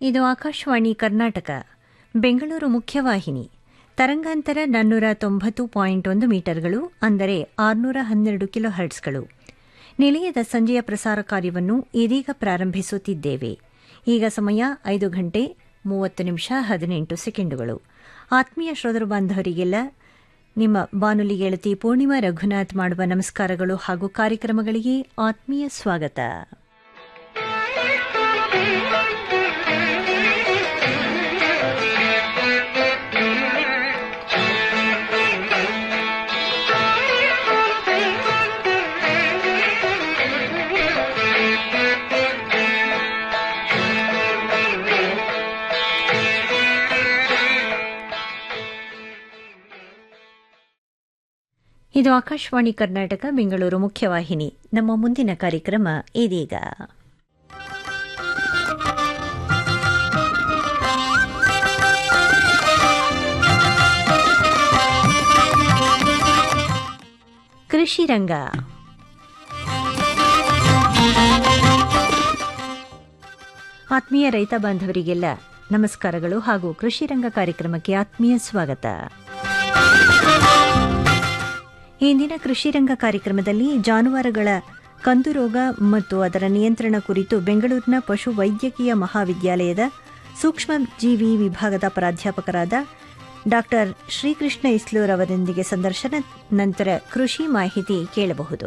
ಇದು ಆಕಾಶವಾಣಿ ಕರ್ನಾಟಕ ಬೆಂಗಳೂರು ಮುಖ್ಯವಾಹಿನಿ ತರಂಗಾಂತರ ನಾನ್ನೂರ ತೊಂಬತ್ತು ಪಾಯಿಂಟ್ ಒಂದು ಮೀಟರ್ಗಳು ಅಂದರೆ ಆರುನೂರ ಹನ್ನೆರಡು ಕಿಲೋ ಹರ್ಟ್ಸ್ಗಳು ನಿಲಯದ ಸಂಜೆಯ ಪ್ರಸಾರ ಕಾರ್ಯವನ್ನು ಇದೀಗ ಪ್ರಾರಂಭಿಸುತ್ತಿದ್ದೇವೆ ಈಗ ಸಮಯ ಐದು ಗಂಟೆ ಮೂವತ್ತು ನಿಮಿಷ ಹದಿನೆಂಟು ಸೆಕೆಂಡುಗಳು ಆತ್ಮೀಯ ಶ್ರೋತೃ ಬಾಂಧವರಿಗೆಲ್ಲ ನಿಮ್ಮ ಬಾನುಲಿ ಗೆಳತಿ ಪೂರ್ಣಿಮಾ ರಘುನಾಥ್ ಮಾಡುವ ನಮಸ್ಕಾರಗಳು ಹಾಗೂ ಕಾರ್ಯಕ್ರಮಗಳಿಗೆ ಆತ್ಮೀಯ ಸ್ವಾಗತ ಇದು ಆಕಾಶವಾಣಿ ಕರ್ನಾಟಕ ಬೆಂಗಳೂರು ಮುಖ್ಯವಾಹಿನಿ ನಮ್ಮ ಮುಂದಿನ ಕಾರ್ಯಕ್ರಮ ಇದೀಗ ಕೃಷಿ ರಂಗ ಆತ್ಮೀಯ ರೈತ ಬಾಂಧವರಿಗೆಲ್ಲ ನಮಸ್ಕಾರಗಳು ಹಾಗೂ ಕೃಷಿ ರಂಗ ಕಾರ್ಯಕ್ರಮಕ್ಕೆ ಆತ್ಮೀಯ ಸ್ವಾಗತ ಇಂದಿನ ಕೃಷಿ ರಂಗ ಕಾರ್ಯಕ್ರಮದಲ್ಲಿ ಜಾನುವಾರುಗಳ ಕಂದು ರೋಗ ಮತ್ತು ಅದರ ನಿಯಂತ್ರಣ ಕುರಿತು ಬೆಂಗಳೂರಿನ ಪಶು ವೈದ್ಯಕೀಯ ಮಹಾವಿದ್ಯಾಲಯದ ಸೂಕ್ಷ್ಮಜೀವಿ ವಿಭಾಗದ ಪ್ರಾಧ್ಯಾಪಕರಾದ ಡಾಕ್ಟರ್ ಶ್ರೀಕೃಷ್ಣ ಇಸ್ಲೂರ್ ಅವರೊಂದಿಗೆ ಸಂದರ್ಶನ ನಂತರ ಕೃಷಿ ಮಾಹಿತಿ ಕೇಳಬಹುದು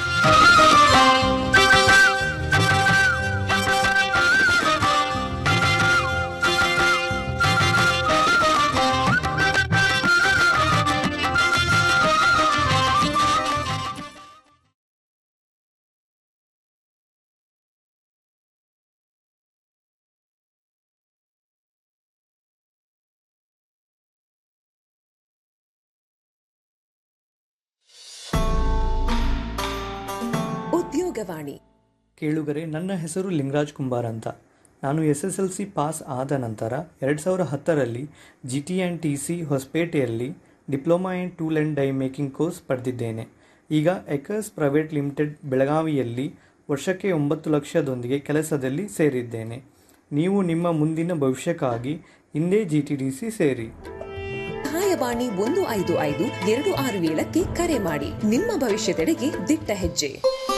ಉದ್ಯೋಗವಾಣಿ ಕೇಳುಗರೆ ನನ್ನ ಹೆಸರು ಲಿಂಗರಾಜ್ ಕುಂಬಾರ್ ಅಂತ ನಾನು S S L C pass ಆದ ನಂತರ ಎರಡು ಸಾವಿರ ಹತ್ತರಲ್ಲಿ G T and T C ಹೊಸಪೇಟೆಯಲ್ಲಿ diploma in tool and die making course ಪಡೆದಿದ್ದೇನೆ ಈಗ ಎಕರ್ಸ್ ಪ್ರೈವೇಟ್ ಲಿಮಿಟೆಡ್ ಬೆಳಗಾವಿಯಲ್ಲಿ ವರ್ಷಕ್ಕೆ ಒಂಬತ್ತು ಲಕ್ಷದೊಂದಿಗೆ ಕೆಲಸದಲ್ಲಿ ಸೇರಿದ್ದೇನೆ ನೀವು ನಿಮ್ಮ ಮುಂದಿನ ಭವಿಷ್ಯಕ್ಕಾಗಿ ಹಿಂದೆ ಜಿ ಟಿ ಡಿ ಸಿ ಸೇರಿ ಸಹಾಯವಾಣಿ ಒಂದು ಐದು ಐದು ಎರಡು ಆರು ಏಳಕ್ಕೆ ಕರೆ ಮಾಡಿ ನಿಮ್ಮ ಭವಿಷ್ಯದೆಡೆಗೆ ದಿಟ್ಟ ಹೆಜ್ಜೆ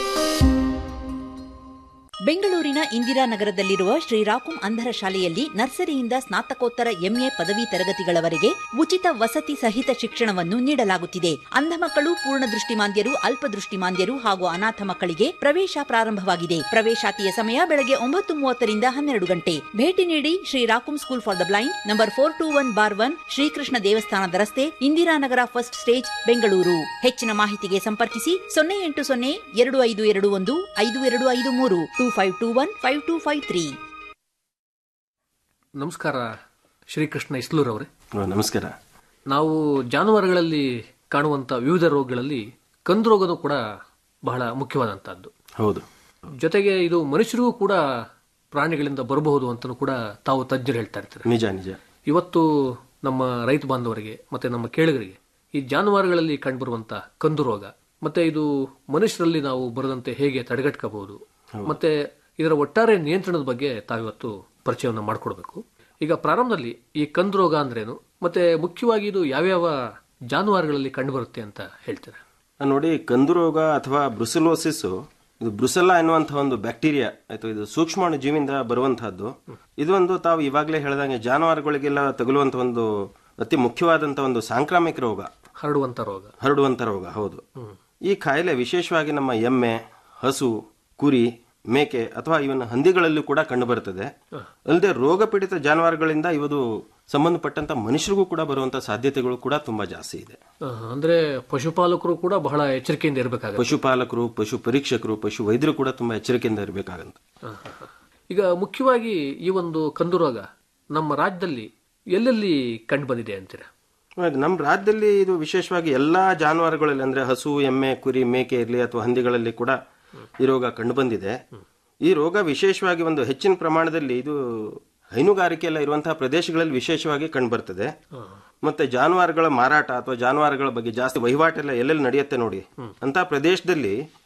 ಬೆಂಗಳೂರಿನ ಇಂದಿರಾನಗರದಲ್ಲಿರುವ ಶ್ರೀರಾಕುಂ ಅಂಧರ ಶಾಲೆಯಲ್ಲಿ ನರ್ಸರಿಯಿಂದ ಸ್ನಾತಕೋತ್ತರ ಎಂಎ ಪದವಿ ತರಗತಿಗಳವರೆಗೆ ಉಚಿತ ವಸತಿ ಸಹಿತ ಶಿಕ್ಷಣವನ್ನು ನೀಡಲಾಗುತ್ತಿದೆ ಅಂಧ ಮಕ್ಕಳು ಪೂರ್ಣ ದೃಷ್ಟಿಮಾಂದ್ಯರು ಅಲ್ಪದೃಷ್ಟಿಮಾಂದ್ಯರು ಹಾಗೂ ಅನಾಥ ಮಕ್ಕಳಿಗೆ ಪ್ರವೇಶ ಪ್ರಾರಂಭವಾಗಿದೆ ಪ್ರವೇಶಾತಿಯ ಸಮಯ ಬೆಳಗ್ಗೆ ಒಂಬತ್ತು ಮೂವತ್ತರಿಂದ ಹನ್ನೆರಡು ಗಂಟೆ ಭೇಟಿ ನೀಡಿ ಶ್ರೀರಾಕುಂ school for the blind number four two one bar one Srikrishna ದೇವಸ್ಥಾನದ ರಸ್ತೆ ಇಂದಿರಾನಗರ ಫಸ್ಟ್ ಸ್ಟೇಜ್ ಬೆಂಗಳೂರು ಹೆಚ್ಚಿನ ಮಾಹಿತಿಗೆ ಸಂಪರ್ಕಿಸಿ ಸೊನ್ನೆ ಎಂಟು ಸೊನ್ನೆ ಎರಡು ಐದು ಎರಡು ಒಂದು ಐದು ಎರಡು ಐದು ಮೂರು two five two one five two five three ನಮಸ್ಕಾರ ಶ್ರೀಕೃಷ್ಣ ಇಸ್ಲೂರ್ ಅವರೇ ಆ, ನಮಸ್ಕಾರ ನಾವು ಜಾನುವಾರುಗಳಲ್ಲಿ ಕಾಣುವಂಥ ವಿವಿಧ ರೋಗಗಳಲ್ಲಿ ಕಂದು ರೋಗನೂ ಕೂಡ ಬಹಳ ಮುಖ್ಯವಾದಂತಹದ್ದು ಹೌದು ಜೊತೆಗೆ ಇದು ಮನುಷ್ಯರಿಗೂ ಕೂಡ ಪ್ರಾಣಿಗಳಿಂದ ಬರಬಹುದು ಅಂತಲೂ ಕೂಡ ತಾವು ತಜ್ಞರು ಹೇಳ್ತಾ ಇರ್ತಾರೆ ನಿಜ ನಿಜ ಇವತ್ತು ನಮ್ಮ ರೈತ ಬಾಂಧವರಿಗೆ ಮತ್ತೆ ನಮ್ಮ ಕೇಳುಗರಿಗೆ ಈ ಜಾನುವಾರುಗಳಲ್ಲಿ ಕಂಡುಬರುವಂತ ಕಂದು ರೋಗ ಮತ್ತೆ ಇದು ಮನುಷ್ಯರಲ್ಲಿ ನಾವು ಬರದಂತೆ ಹೇಗೆ ತಡೆಗಟ್ಕೋಬಹುದು ಮತ್ತೆ ಇದರ ಒಟ್ಟಾರೆ ನಿಯಂತ್ರಣದ ಬಗ್ಗೆ ತಾವಿವತ್ತು ಪರಿಚಯವನ್ನು ಮಾಡಿಕೊಡ್ಬೇಕು ಈಗ ಪ್ರಾರಂಭದಲ್ಲಿ ಈ ಕಂದು ರೋಗ ಅಂದ್ರೇನು ಮತ್ತೆ ಮುಖ್ಯವಾಗಿ ಇದು ಯಾವ್ಯಾವ ಜಾನುವಾರುಗಳಲ್ಲಿ ಕಂಡುಬರುತ್ತೆ ಅಂತ ಹೇಳ್ತೀರಾ ಆ, ನೋಡಿ ಕಂದು ರೋಗ ಅಥವಾ ಬ್ರುಸಲೋಸಿಸ್ ಇದು ಬ್ರುಸೆಲ್ಲಾ ಎನ್ನುವಂತಹ ಒಂದು ಬ್ಯಾಕ್ಟೀರಿಯಾ ಆಯ್ತು ಇದು ಸೂಕ್ಷ್ಮಾಣು ಜೀವಿಯಿಂದ ಬರುವಂತಹದ್ದು ಇದು ಒಂದು ತಾವು ಇವಾಗಲೇ ಹೇಳಿದಂಗೆ ಜಾನುವಾರುಗಳಿಗೆಲ್ಲ ತಗುಲುವಂತ ಒಂದು ಅತಿ ಮುಖ್ಯವಾದಂತ ಒಂದು ಸಾಂಕ್ರಾಮಿಕ ರೋಗ ಹರಡುವಂತ ರೋಗ ಹರಡುವಂತ ರೋಗ ಹೌದು ಈ ಕಾಯಿಲೆ ವಿಶೇಷವಾಗಿ ನಮ್ಮ ಎಮ್ಮೆ ಹಸು ಕುರಿ ಮೇಕೆ ಅಥವಾ ಇವನ್ ಹಂದಿಗಳಲ್ಲೂ ಕೂಡ ಕಂಡುಬರುತ್ತದೆ ಅಲ್ಲದೆ ರೋಗ ಪೀಡಿತ ಜಾನುವಾರುಗಳಿಂದ ಇವುದು ಸಂಬಂಧಪಟ್ಟಂತ ಮನುಷ್ಯರಿಗೂ ಕೂಡ ಬರುವಂತ ಸಾಧ್ಯತೆಗಳು ಕೂಡ ತುಂಬಾ ಜಾಸ್ತಿ ಇದೆ ಆ, ಅಂದ್ರೆ ಪಶುಪಾಲಕರು ಕೂಡ ಬಹಳ ಎಚ್ಚರಿಕೆಯಿಂದ ಇರಬೇಕಾಗುತ್ತೆ ಪಶುಪಾಲಕರು ಪಶು ಪರೀಕ್ಷಕರು ಪಶು ವೈದ್ಯರು ಕೂಡ ತುಂಬಾ ಎಚ್ಚರಿಕೆಯಿಂದ ಇರಬೇಕಾಗಂತ ಈಗ ಮುಖ್ಯವಾಗಿ ಈ ಒಂದು ಕಂದು ರೋಗ ನಮ್ಮ ರಾಜ್ಯದಲ್ಲಿ ಎಲ್ಲೆಲ್ಲಿ ಕಂಡು ಬಂದಿದೆ ಅಂತೀರಾ ನಮ್ಮ ರಾಜ್ಯದಲ್ಲಿ ಇದು ವಿಶೇಷವಾಗಿ ಎಲ್ಲಾ ಜಾನುವಾರುಗಳಲ್ಲಿ ಅಂದ್ರೆ ಹಸು ಎಮ್ಮೆ ಕುರಿ ಮೇಕೆ ಇರಲಿ ಅಥವಾ ಹಂದಿಗಳಲ್ಲಿ ಕೂಡ ಈ ರೋಗ ಕಂಡುಬಂದಿದೆ ಈ ರೋಗ ವಿಶೇಷವಾಗಿ ಒಂದು ಹೆಚ್ಚಿನ ಪ್ರಮಾಣದಲ್ಲಿ ಇದು ಹೈನುಗಾರಿಕೆ ಎಲ್ಲ ಇರುವಂತಹ ಪ್ರದೇಶಗಳಲ್ಲಿ ವಿಶೇಷವಾಗಿ ಕಂಡುಬರ್ತದೆ ಮತ್ತೆ ಜಾನುವಾರುಗಳ ಮಾರಾಟ ಅಥವಾ ಜಾನುವಾರುಗಳ ಬಗ್ಗೆ ಜಾಸ್ತಿ ವಹಿವಾಟೆಲ್ಲ ಎಲ್ಲೆಲ್ಲಿ ನಡೆಯುತ್ತೆ ನೋಡಿ ಅಂತ ಪ್ರದೇಶದಲ್ಲಿ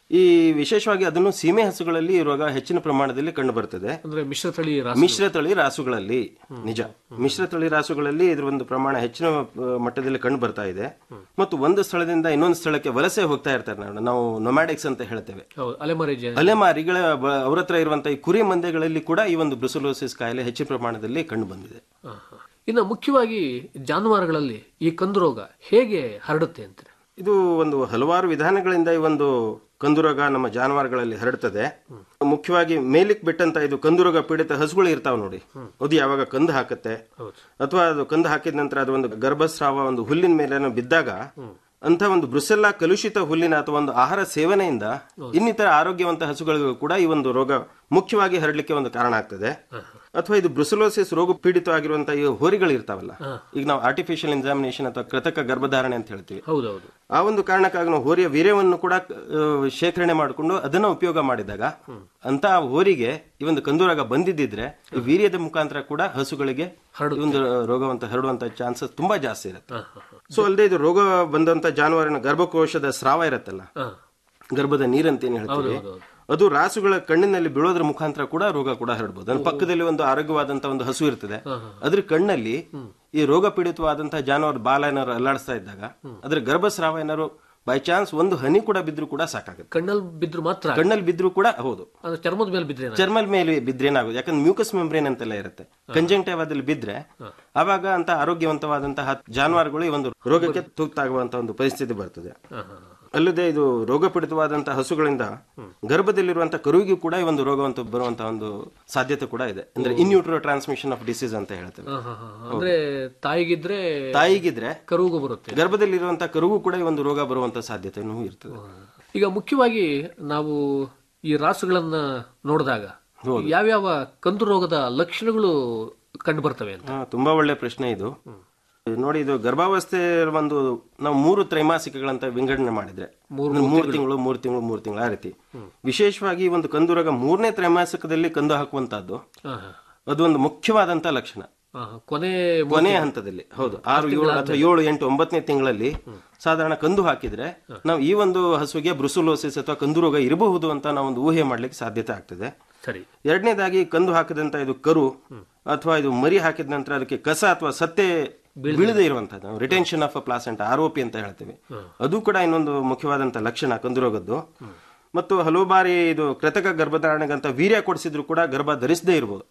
ಈ ವಿಶೇಷವಾಗಿ ಅದನ್ನು ಸೀಮೆ ಹಸುಗಳಲ್ಲಿ ಈ ರೋಗ ಹೆಚ್ಚಿನ ಪ್ರಮಾಣದಲ್ಲಿ ಕಂಡು ಬರ್ತದೆ ಅಂದ್ರೆ ಮಿಶ್ರತಳಿ ರಾಸು ಮಿಶ್ರ ತಳಿ ರಾಸುಗಳಲ್ಲಿ ನಿಜ ಮಿಶ್ರ ತಳಿ ರಾಸುಗಳಲ್ಲಿ ಇದ್ರ ಒಂದು ಪ್ರಮಾಣ ಹೆಚ್ಚಿನ ಆ, ಮಟ್ಟದಲ್ಲಿ ಕಂಡು ಬರ್ತಾ ಇದೆ ಮತ್ತು ಒಂದು ಸ್ಥಳದಿಂದ ಇನ್ನೊಂದು ಸ್ಥಳಕ್ಕೆ ವಲಸೆ ಹೋಗ್ತಾ ಇರ್ತಾರೆ ನಾವು ನಾವು ನೊಮ್ಯಾಡಿಕ್ಸ್ ಅಂತ ಹೇಳ್ತೇವೆ ಹೌದು ಅಲೆಮಾರಿ ಜನ ಅಲೆಮಾರಿಗಳ ಬ- ಅವ್ರ ಹತ್ರ ಇರುವಂತಹ ಈ ಕುರಿ ಮಂದೆಗಳಲ್ಲಿ ಕೂಡ ಈ ಒಂದು ಬ್ರುಸಲೋಸಿಸ್ ಕಾಯಿಲೆ ಹೆಚ್ಚಿನ ಪ್ರಮಾಣದಲ್ಲಿ ಕಂಡು ಬಂದಿದೆ ಹಾ, ಹಾ. ಇನ್ನು ಮುಖ್ಯವಾಗಿ ಜಾನುವಾರುಗಳಲ್ಲಿ ಈ ಕಂದು ರೋಗ ಹೇಗೆ ಹರಡುತ್ತೆ ಅಂತೀರಿ ಇದು ಒಂದು ಹಲವಾರು ವಿಧಾನಗಳಿಂದ ಈ ಒಂದು ಕಂದುರೋಗ ನಮ್ಮ ಜಾನುವಾರುಗಳಲ್ಲಿ ಹರಡ್ತದೆ ಮುಖ್ಯವಾಗಿ ಮೇಲಿಕ್ ಬಿಟ್ಟಂತ ಇದು ಕಂದುರೋಗ ಪೀಡಿತ ಹಸುಗಳು ಇರ್ತಾವ ನೋಡಿ ಅದು ಯಾವಾಗ ಕಂದು ಹಾಕತ್ತೆ ಅಥವಾ ಅದು ಕಂದು ಹಾಕಿದ ನಂತರ ಅದು ಒಂದು ಗರ್ಭಸ್ರಾವ ಒಂದು ಹುಲ್ಲಿನ ಮೇಲೆ ಬಿದ್ದಾಗ ಅಂತ ಒಂದು ಬ್ರುಸೆಲ್ಲಾ ಕಲುಷಿತ ಹುಲ್ಲಿನ ಅಥವಾ ಒಂದು ಆಹಾರ ಸೇವನೆಯಿಂದ ಇನ್ನಿತರ ಆರೋಗ್ಯವಂತ ಹಸುಗಳಿಗೂ ಕೂಡ ಈ ಒಂದು ರೋಗ ಮುಖ್ಯವಾಗಿ ಹರಡಲಿಕ್ಕೆ ಒಂದು ಕಾರಣ ಆಗ್ತದೆ ಅಥವಾ ಇದು ಬ್ರುಸಲೋಸಿಸ್ ರೋಗ ಪೀಡಿತವಾಗಿರುವಂತಹ ಈ ಹೋರಿಗಳು ಇರ್ತಾವಲ್ಲ ಈಗ ನಾವು ಆರ್ಟಿಫಿಷಿಯಲ್ ಎಕ್ಸಾಮಿನೇಷನ್ ಅಥವಾ ಕೃತಕ ಗರ್ಭಧಾರಣೆ ಅಂತ ಹೇಳ್ತೀವಿ ಹೌದೌದು ಆ ಒಂದು ಕಾರಣಕ್ಕಾಗಿ ನಾವು ಹೋರಿಯ ವೀರ್ಯವನ್ನು ಕೂಡ ಆ, ಶೇಖರಣೆ ಮಾಡಿಕೊಂಡು ಅದನ್ನ ಉಪಯೋಗ ಮಾಡಿದಾಗ ಅಂತ ಹೋರಿಗೆ ಈ ಒಂದು ಕಂದುರೋಗ ಬಂದಿದ್ದಿದ್ರೆ ಈ ವೀರ್ಯದ ಮುಖಾಂತರ ಕೂಡ ಹಸುಗಳಿಗೆ ಈ ಒಂದು ರೋಗವಂತ ಹರಡುವಂತ ಚಾನ್ಸಸ್ ತುಂಬಾ ಜಾಸ್ತಿ ಇರುತ್ತೆ ಸೊ ಅಲ್ಲದೆ ಇದು ರೋಗ ಬಂದಂತ ಜಾನುವಾರಿನ ಗರ್ಭಕೋಶದ ಸ್ರಾವ ಇರತ್ತಲ್ಲ ಗರ್ಭದ ನೀರಂತ ಏನ್ ಹೇಳ್ತೀವಿ ಅದು ರಾಸುಗಳ ಕಣ್ಣಿನಲ್ಲಿ ಬೀಳೋದ್ರ ಮುಖಾಂತರ ಕೂಡ ರೋಗ ಕೂಡ ಹರಡಬಹುದು ಅದ್ರ ಪಕ್ಕದಲ್ಲಿ ಒಂದು ಆರೋಗ್ಯವಾದಂತ ಒಂದು ಹಸು ಇರ್ತದೆ ಅದ್ರ ಕಣ್ಣಲ್ಲಿ ಈ ರೋಗ ಪೀಡಿತವಾದಂತಹ ಜಾನುವಾರು ಬಾಲ ಏನಾದ್ರು ಅಲ್ಲಾಡಿಸ್ತಾ ಇದ್ದಾಗ ಅದ್ರ ಗರ್ಭಸ್ರಾವ ಏನಾದ್ರು ಬೈ ಚಾನ್ಸ್ ಒಂದು ಹನಿ ಕೂಡ ಬಿದ್ರೂ ಕೂಡ ಸಾಕಾಗುತ್ತೆ ಕಣ್ಣಲ್ಲಿ ಬಿದ್ರು ಮಾತ್ರ ಕಣ್ಣಲ್ಲಿ ಬಿದ್ರೂ ಕೂಡ ಹೌದು ಅಂದ್ರೆ ಚರ್ಮದ ಮೇಲೆ ಬಿದ್ರೆ ಚರ್ಮದ ಮೇಲೆ ಬಿದ್ರೆ ಏನಾಗುತ್ತೆ ಯಾಕಂದ್ರೆ ಮ್ಯೂಕಸ್ ಮೆಂಬ್ರೇನ್ ಅಂತೆಲ್ಲ ಇರುತ್ತೆ ಕಂಜಂಕ್ಟಿವ್ ಅದಲ್ಲಿ ಬಿದ್ರೆ ಅವಾಗ ಅಂತ ಆರೋಗ್ಯವಂತವಾದಂತಹ ಜಾನುವಾರುಗಳು ಈ ಒಂದು ರೋಗಕ್ಕೆ ತುತ್ತಾಗುವಂತ ಒಂದು ಪರಿಸ್ಥಿತಿ ಬರ್ತದೆ ಅಲ್ಲದೆ ಇದು ರೋಗ ಪೀಡಿತವಾದಂತಹ ಹಸುಗಳಿಂದ ಗರ್ಭದಲ್ಲಿರುವಂತಹ ಕರುವಿಗೂ ಕೂಡ ಈ ಒಂದು ರೋಗವಂತ ಬರುವಂತಹ ಒಂದು ಸಾಧ್ಯತೆ ಕೂಡ ಇದೆ ಅಂದ್ರೆ ಇನ್ಯೂಟ್ರೋ ಟ್ರಾನ್ಸ್ಮಿಷನ್ ಆಫ್ ಡಿಸೀಸ್ ಅಂತ ಹೇಳ್ತೇವೆ ಹಾ, ಹಾ, ಹಾ. ಅಂದ್ರೆ ತಾಯಿಗಿದ್ರೆ ತಾಯಿಗಿದ್ರೆ ಕರುಗೂ ಬರುತ್ತೆ ಗರ್ಭದಲ್ಲಿರುವಂತಹ ಕರುಗೂ ಕೂಡ ಈ ಒಂದು ರೋಗ ಬರುವಂತ ಸಾಧ್ಯತೆನೂ ಇರ್ತದೆ ಈಗ ಮುಖ್ಯವಾಗಿ ನಾವು ಈ ರಾಸುಗಳನ್ನ ನೋಡಿದಾಗ ಯಾವ್ಯಾವ ಕಂದು ರೋಗದ ಲಕ್ಷಣಗಳು ಕಂಡು ಬರ್ತವೆ ಅಂತ ಹಾ, ತುಂಬಾ ಒಳ್ಳೆ ಪ್ರಶ್ನೆ ಇದು ನೋಡಿ ಇದು ಗರ್ಭಾವಸ್ಥೆ ಒಂದು ನಾವು ಮೂರು ತ್ರೈಮಾಸಿಕಗಳಂತ ವಿಂಗಡಣೆ ಮಾಡಿದ್ರೆ ಅಂದ್ರೆ ಮೂರು ತಿಂಗಳು ಮೂರು ತಿಂಗಳು ಮೂರು ತಿಂಗಳು ಆ ರೀತಿ ವಿಶೇಷವಾಗಿ ಈ ಒಂದು ಕಂದು ರೋಗ ಮೂರನೇ ತ್ರೈಮಾಸಿಕದಲ್ಲಿ ಕಂದು ಹಾಕುವಂತಹದ್ದು ಹಾ, ಹಾ. ಅದು ಒಂದು ಮುಖ್ಯವಾದಂತ ಲಕ್ಷಣ ಹಾ, ಕೊನೆ ಕೊನೆಯ ಹಂತದಲ್ಲಿ ಹೌದು ಆರು ಏಳು ಅಥವಾ ಏಳು ಎಂಟು ಒಂಬತ್ತನೇ ತಿಂಗಳಲ್ಲಿ ಸಾಧಾರಣ ಕಂದು ಹಾಕಿದ್ರೆ ನಾವು ಈ ಒಂದು ಹಸುಗೆ ಬ್ರುಸುಲೋಸಿಸ್ ಅಥವಾ ಕಂದು ರೋಗ ಇರಬಹುದು ಅಂತ ನಾವು ಒಂದು ಊಹೆ ಮಾಡ್ಲಿಕ್ಕೆ ಸಾಧ್ಯತೆ ಆಗ್ತದೆ ಸರಿ ಎರಡನೇದಾಗಿ ಕಂದು ಹಾಕಿದಂತ ಇದು ಕರು ಅಥವಾ ಇದು ಮರಿ ಹಾಕಿದ ನಂತರ ಅದಕ್ಕೆ ಕಸ ಅಥವಾ ಸತ್ತೆ ಬೀಳದೆ ಇರುವಂತದ್ದು ರಿಟೆನ್ಷನ್ ಆಫ್ ಪ್ಲಾಸೆಂಟ್ ಆರೋಪಿ ಅಂತ ಹೇಳ್ತೇವೆ ಅದು ಕೂಡ ಇನ್ನೊಂದು ಮುಖ್ಯವಾದಂತ ಲಕ್ಷಣ ಕಂದು ರೋಗದ್ದು ಮತ್ತು ಹಲವು ಬಾರಿ ಇದು ಕೃತಕ ಗರ್ಭಧಾರಣೆಗಂತ ವೀರ್ಯ ಕೊಡಿಸಿದ್ರು ಕೂಡ ಗರ್ಭ ಧರಿಸದೇ ಇರಬಹುದು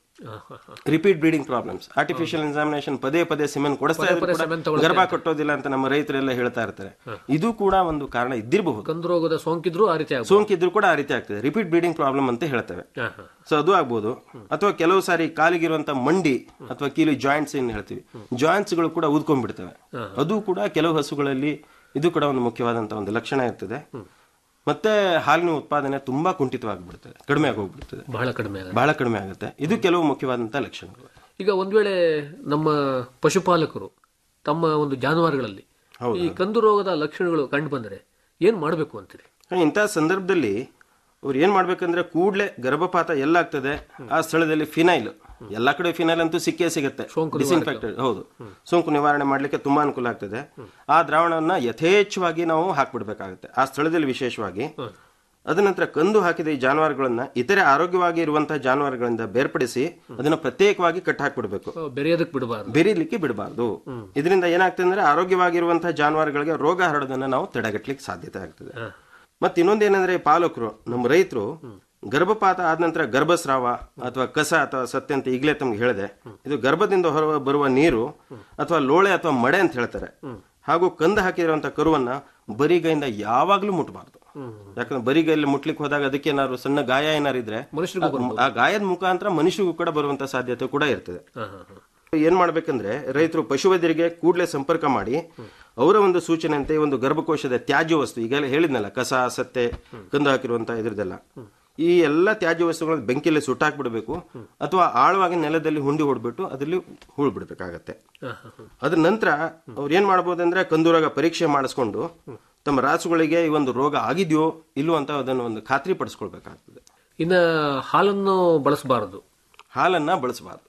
repeat breeding problems artificial examination ಪದೇ ಪದೇ ಸಿಮೆನ್ ಕೊಡಿಸ್ತಾ ಇದ್ರು ಕೂಡ ಗರ್ಭ ಕಟ್ಟೋದಿಲ್ಲ ಅಂತ ನಮ್ಮ ರೈತರೆಲ್ಲ ಹೇಳ್ತಾ ಇರ್ತಾರೆ ಇದು ಕೂಡ ಒಂದು ಕಾರಣ ಇದ್ದಿರಬಹುದು ಕಂದು ರೋಗದ ಸೋಂಕಿದ್ರು ಆ ರೀತಿ ಆಗ್ಬೋದು ಸೋಂಕಿದ್ರು ಕೂಡ ಆ ರೀತಿ ಆಗ್ತದೆ ರಿಪೀಟ್ ಬ್ರೀಡಿಂಗ್ ಪ್ರಾಬ್ಲಮ್ ಅಂತ ಹೇಳ್ತೇವೆ ಹಾ, ಹಾ. ಸೊ ಅದು ಆಗ್ಬೋದು ಅಥವಾ ಕೆಲವು ಸಾರಿ ಕಾಲಿಗಿರುವಂತ ಮಂಡಿ ಅಥವಾ ಕೀಲು ಜಾಯಿಂಟ್ಸ್ ಏನ್ ಹೇಳ್ತೀವಿ ಜಾಯಿಂಟ್ಸ್ ಗಳು ಕೂಡ ಊದ್ಕೊಂಡ್ಬಿಡ್ತವೆ ಅದು ಕೂಡ ಕೆಲವು ಹಸುಗಳಲ್ಲಿ ಇದು ಕೂಡ ಒಂದು ಮುಖ್ಯವಾದಂತ ಒಂದು ಲಕ್ಷಣ ಇರ್ತದೆ ಮತ್ತೆ ಹಾಲಿನ ಉತ್ಪಾದನೆ ತುಂಬಾ ಕುಂಠಿತವಾಗಿಬಿಡ್ತದೆ ಕಡಿಮೆ ಆಗೋಗ್ಬಿಡ್ತದೆ ಬಹಳ ಕಡಿಮೆ ಆಗುತ್ತೆ ಬಹಳ ಕಡಿಮೆ ಆಗುತ್ತೆ ಇದು ಕೆಲವು ಮುಖ್ಯವಾದಂತ ಲಕ್ಷಣಗಳು ಈಗ ಒಂದ್ ವೇಳೆ ನಮ್ಮ ಪಶುಪಾಲಕರು ತಮ್ಮ ಒಂದು ಜಾನುವಾರುಗಳಲ್ಲಿ ಈ ಕಂದು ರೋಗದ ಲಕ್ಷಣಗಳು ಕಂಡು ಬಂದರೆ ಏನ್ ಮಾಡಬೇಕು ಅಂತೀರಿ ಇಂತಹ ಸಂದರ್ಭದಲ್ಲಿ ಅವ್ರು ಏನ್ ಮಾಡ್ಬೇಕಂದ್ರೆ ಕೂಡ್ಲೆ ಗರ್ಭಪಾತ ಎಲ್ಲಾಗ್ತದೆ ಆ ಸ್ಥಳದಲ್ಲಿ ಫಿನೈಲ್ ಎಲ್ಲಾ ಕಡೆ ಫಿನೈಲ್ ಅಂತೂ ಸಿಕ್ಕೇ ಸಿಗುತ್ತೆ ಡಿಸ್ಇನ್ಫೆಕ್ಟೆಡ್ ಹೌದು ಸೋಂಕು ನಿವಾರಣೆ ಮಾಡ್ಲಿಕ್ಕೆ ತುಂಬಾ ಅನುಕೂಲ ಆಗ್ತದೆ ಆ ದ್ರಾವಣವನ್ನ ಯಥೇಚ್ಛವಾಗಿ ನಾವು ಹಾಕ್ಬಿಡ್ಬೇಕಾಗುತ್ತೆ ಆ ಸ್ಥಳದಲ್ಲಿ ವಿಶೇಷವಾಗಿ ಅದ ನಂತರ ಕಂದು ಹಾಕಿದ ಈ ಜಾನುವಾರುಗಳನ್ನ ಇತರೆ ಆರೋಗ್ಯವಾಗಿ ಇರುವಂತಹ ಜಾನುವಾರುಗಳಿಂದ ಬೇರ್ಪಡಿಸಿ ಅದನ್ನ ಪ್ರತ್ಯೇಕವಾಗಿ ಕಟ್ ಹಾಕ್ಬಿಡ್ಬೇಕು ಬೆರೆಯೋದಕ್ಕೆ ಬಿಡಬಾರ್ದು ಬೆರೀಲಿಕ್ಕೆ ಬಿಡಬಾರ್ದು ಇದರಿಂದ ಏನಾಗ್ತದೆ ಅಂದ್ರೆ ಆರೋಗ್ಯವಾಗಿರುವಂತಹ ಜಾನುವಾರುಗಳಿಗೆ ರೋಗ ಹರಡೋದನ್ನ ನಾವು ತಡೆಗಟ್ಟಲಿಕ್ಕೆ ಸಾಧ್ಯತೆ ಆಗ್ತದೆ ಮತ್ತೆ ಇನ್ನೊಂದೇನಂದ್ರೆ ಪಾಲಕರು ನಮ್ಮ ರೈತರು ಗರ್ಭಪಾತ ಆದ ನಂತರ ಗರ್ಭಸ್ರಾವ ಅಥವಾ ಕಸ ಅಥವಾ ಸತ್ಯ ಅಂತ ಈಗಲೇ ತಮ್ಗೆ ಹೇಳಿದೆ ಇದು ಗರ್ಭದಿಂದ ಹೊರ ಬರುವ ನೀರು ಅಥವಾ ಲೋಳೆ ಅಥವಾ ಮಡೆ ಅಂತ ಹೇಳ್ತಾರೆ ಹಾಗೂ ಕಂದ ಹಾಕಿರುವಂತ ಕರುವನ್ನ ಬರಿಗೈಯಿಂದ ಯಾವಾಗ್ಲೂ ಮುಟ್ಟಬಾರ್ದು ಯಾಕಂದ್ರೆ ಬರಿಗೈಯಲ್ಲಿ ಮುಟ್ಲಿಕ್ಕೆ ಹೋದಾಗ ಅದಕ್ಕೆ ಏನಾದ್ರು ಸಣ್ಣ ಗಾಯ ಏನಾರು ಇದ್ರೆ ಆ ಗಾಯದ ಮುಖಾಂತರ ಮನುಷ್ಯಗೂ ಕೂಡ ಬರುವಂತ ಸಾಧ್ಯತೆ ಕೂಡ ಇರ್ತದೆ ಏನ್ ಮಾಡ್ಬೇಕಂದ್ರೆ ರೈತರು ಪಶುವೈದ್ಯರಿಗೆ ಕೂಡಲೇ ಸಂಪರ್ಕ ಮಾಡಿ ಅವರ ಒಂದು ಸೂಚನೆಯಂತೆ ಈ ಒಂದು ಗರ್ಭಕೋಶದ ತ್ಯಾಜ್ಯ ವಸ್ತು ಈಗೆಲ್ಲ ಹೇಳಿದ್ನಲ್ಲ ಕಸ ಸತ್ತೆ ಕಂದು ಹಾಕಿರುವಂತ ಇದ್ರದೆಲ್ಲ ಈ ಎಲ್ಲ ತ್ಯಾಜ್ಯ ವಸ್ತುಗಳನ್ನ ಬೆಂಕಿಯಲ್ಲಿ ಸುಟ್ಟಾಕ್ಬಿಡ್ಬೇಕು ಅಥವಾ ಆಳವಾಗಿ ನೆಲದಲ್ಲಿ ಹುಂಡಿ ಹೊಡ್ಬಿಟ್ಟು ಅದರಲ್ಲಿ ಹೂಳ್ ಬಿಡ್ಬೇಕಾಗತ್ತೆ ಅದ್ರ ನಂತರ ಅವ್ರು ಏನ್ ಮಾಡ್ಬೋದಂದ್ರೆ ಕಂದುರೋಗ ಪರೀಕ್ಷೆ ಮಾಡಿಸ್ಕೊಂಡು ತಮ್ಮ ರಾಸುಗಳಿಗೆ ಈ ಒಂದು ರೋಗ ಆಗಿದೆಯೋ ಇಲ್ಲೋ ಅಂತ ಅದನ್ನು ಒಂದು ಖಾತ್ರಿ ಪಡಿಸ್ಕೊಳ್ಬೇಕಾಗ್ತದೆ ಇನ್ನ ಹಾಲನ್ನು ಬಳಸಬಾರದು ಹಾಲನ್ನ ಬಳಸಬಾರ್ದು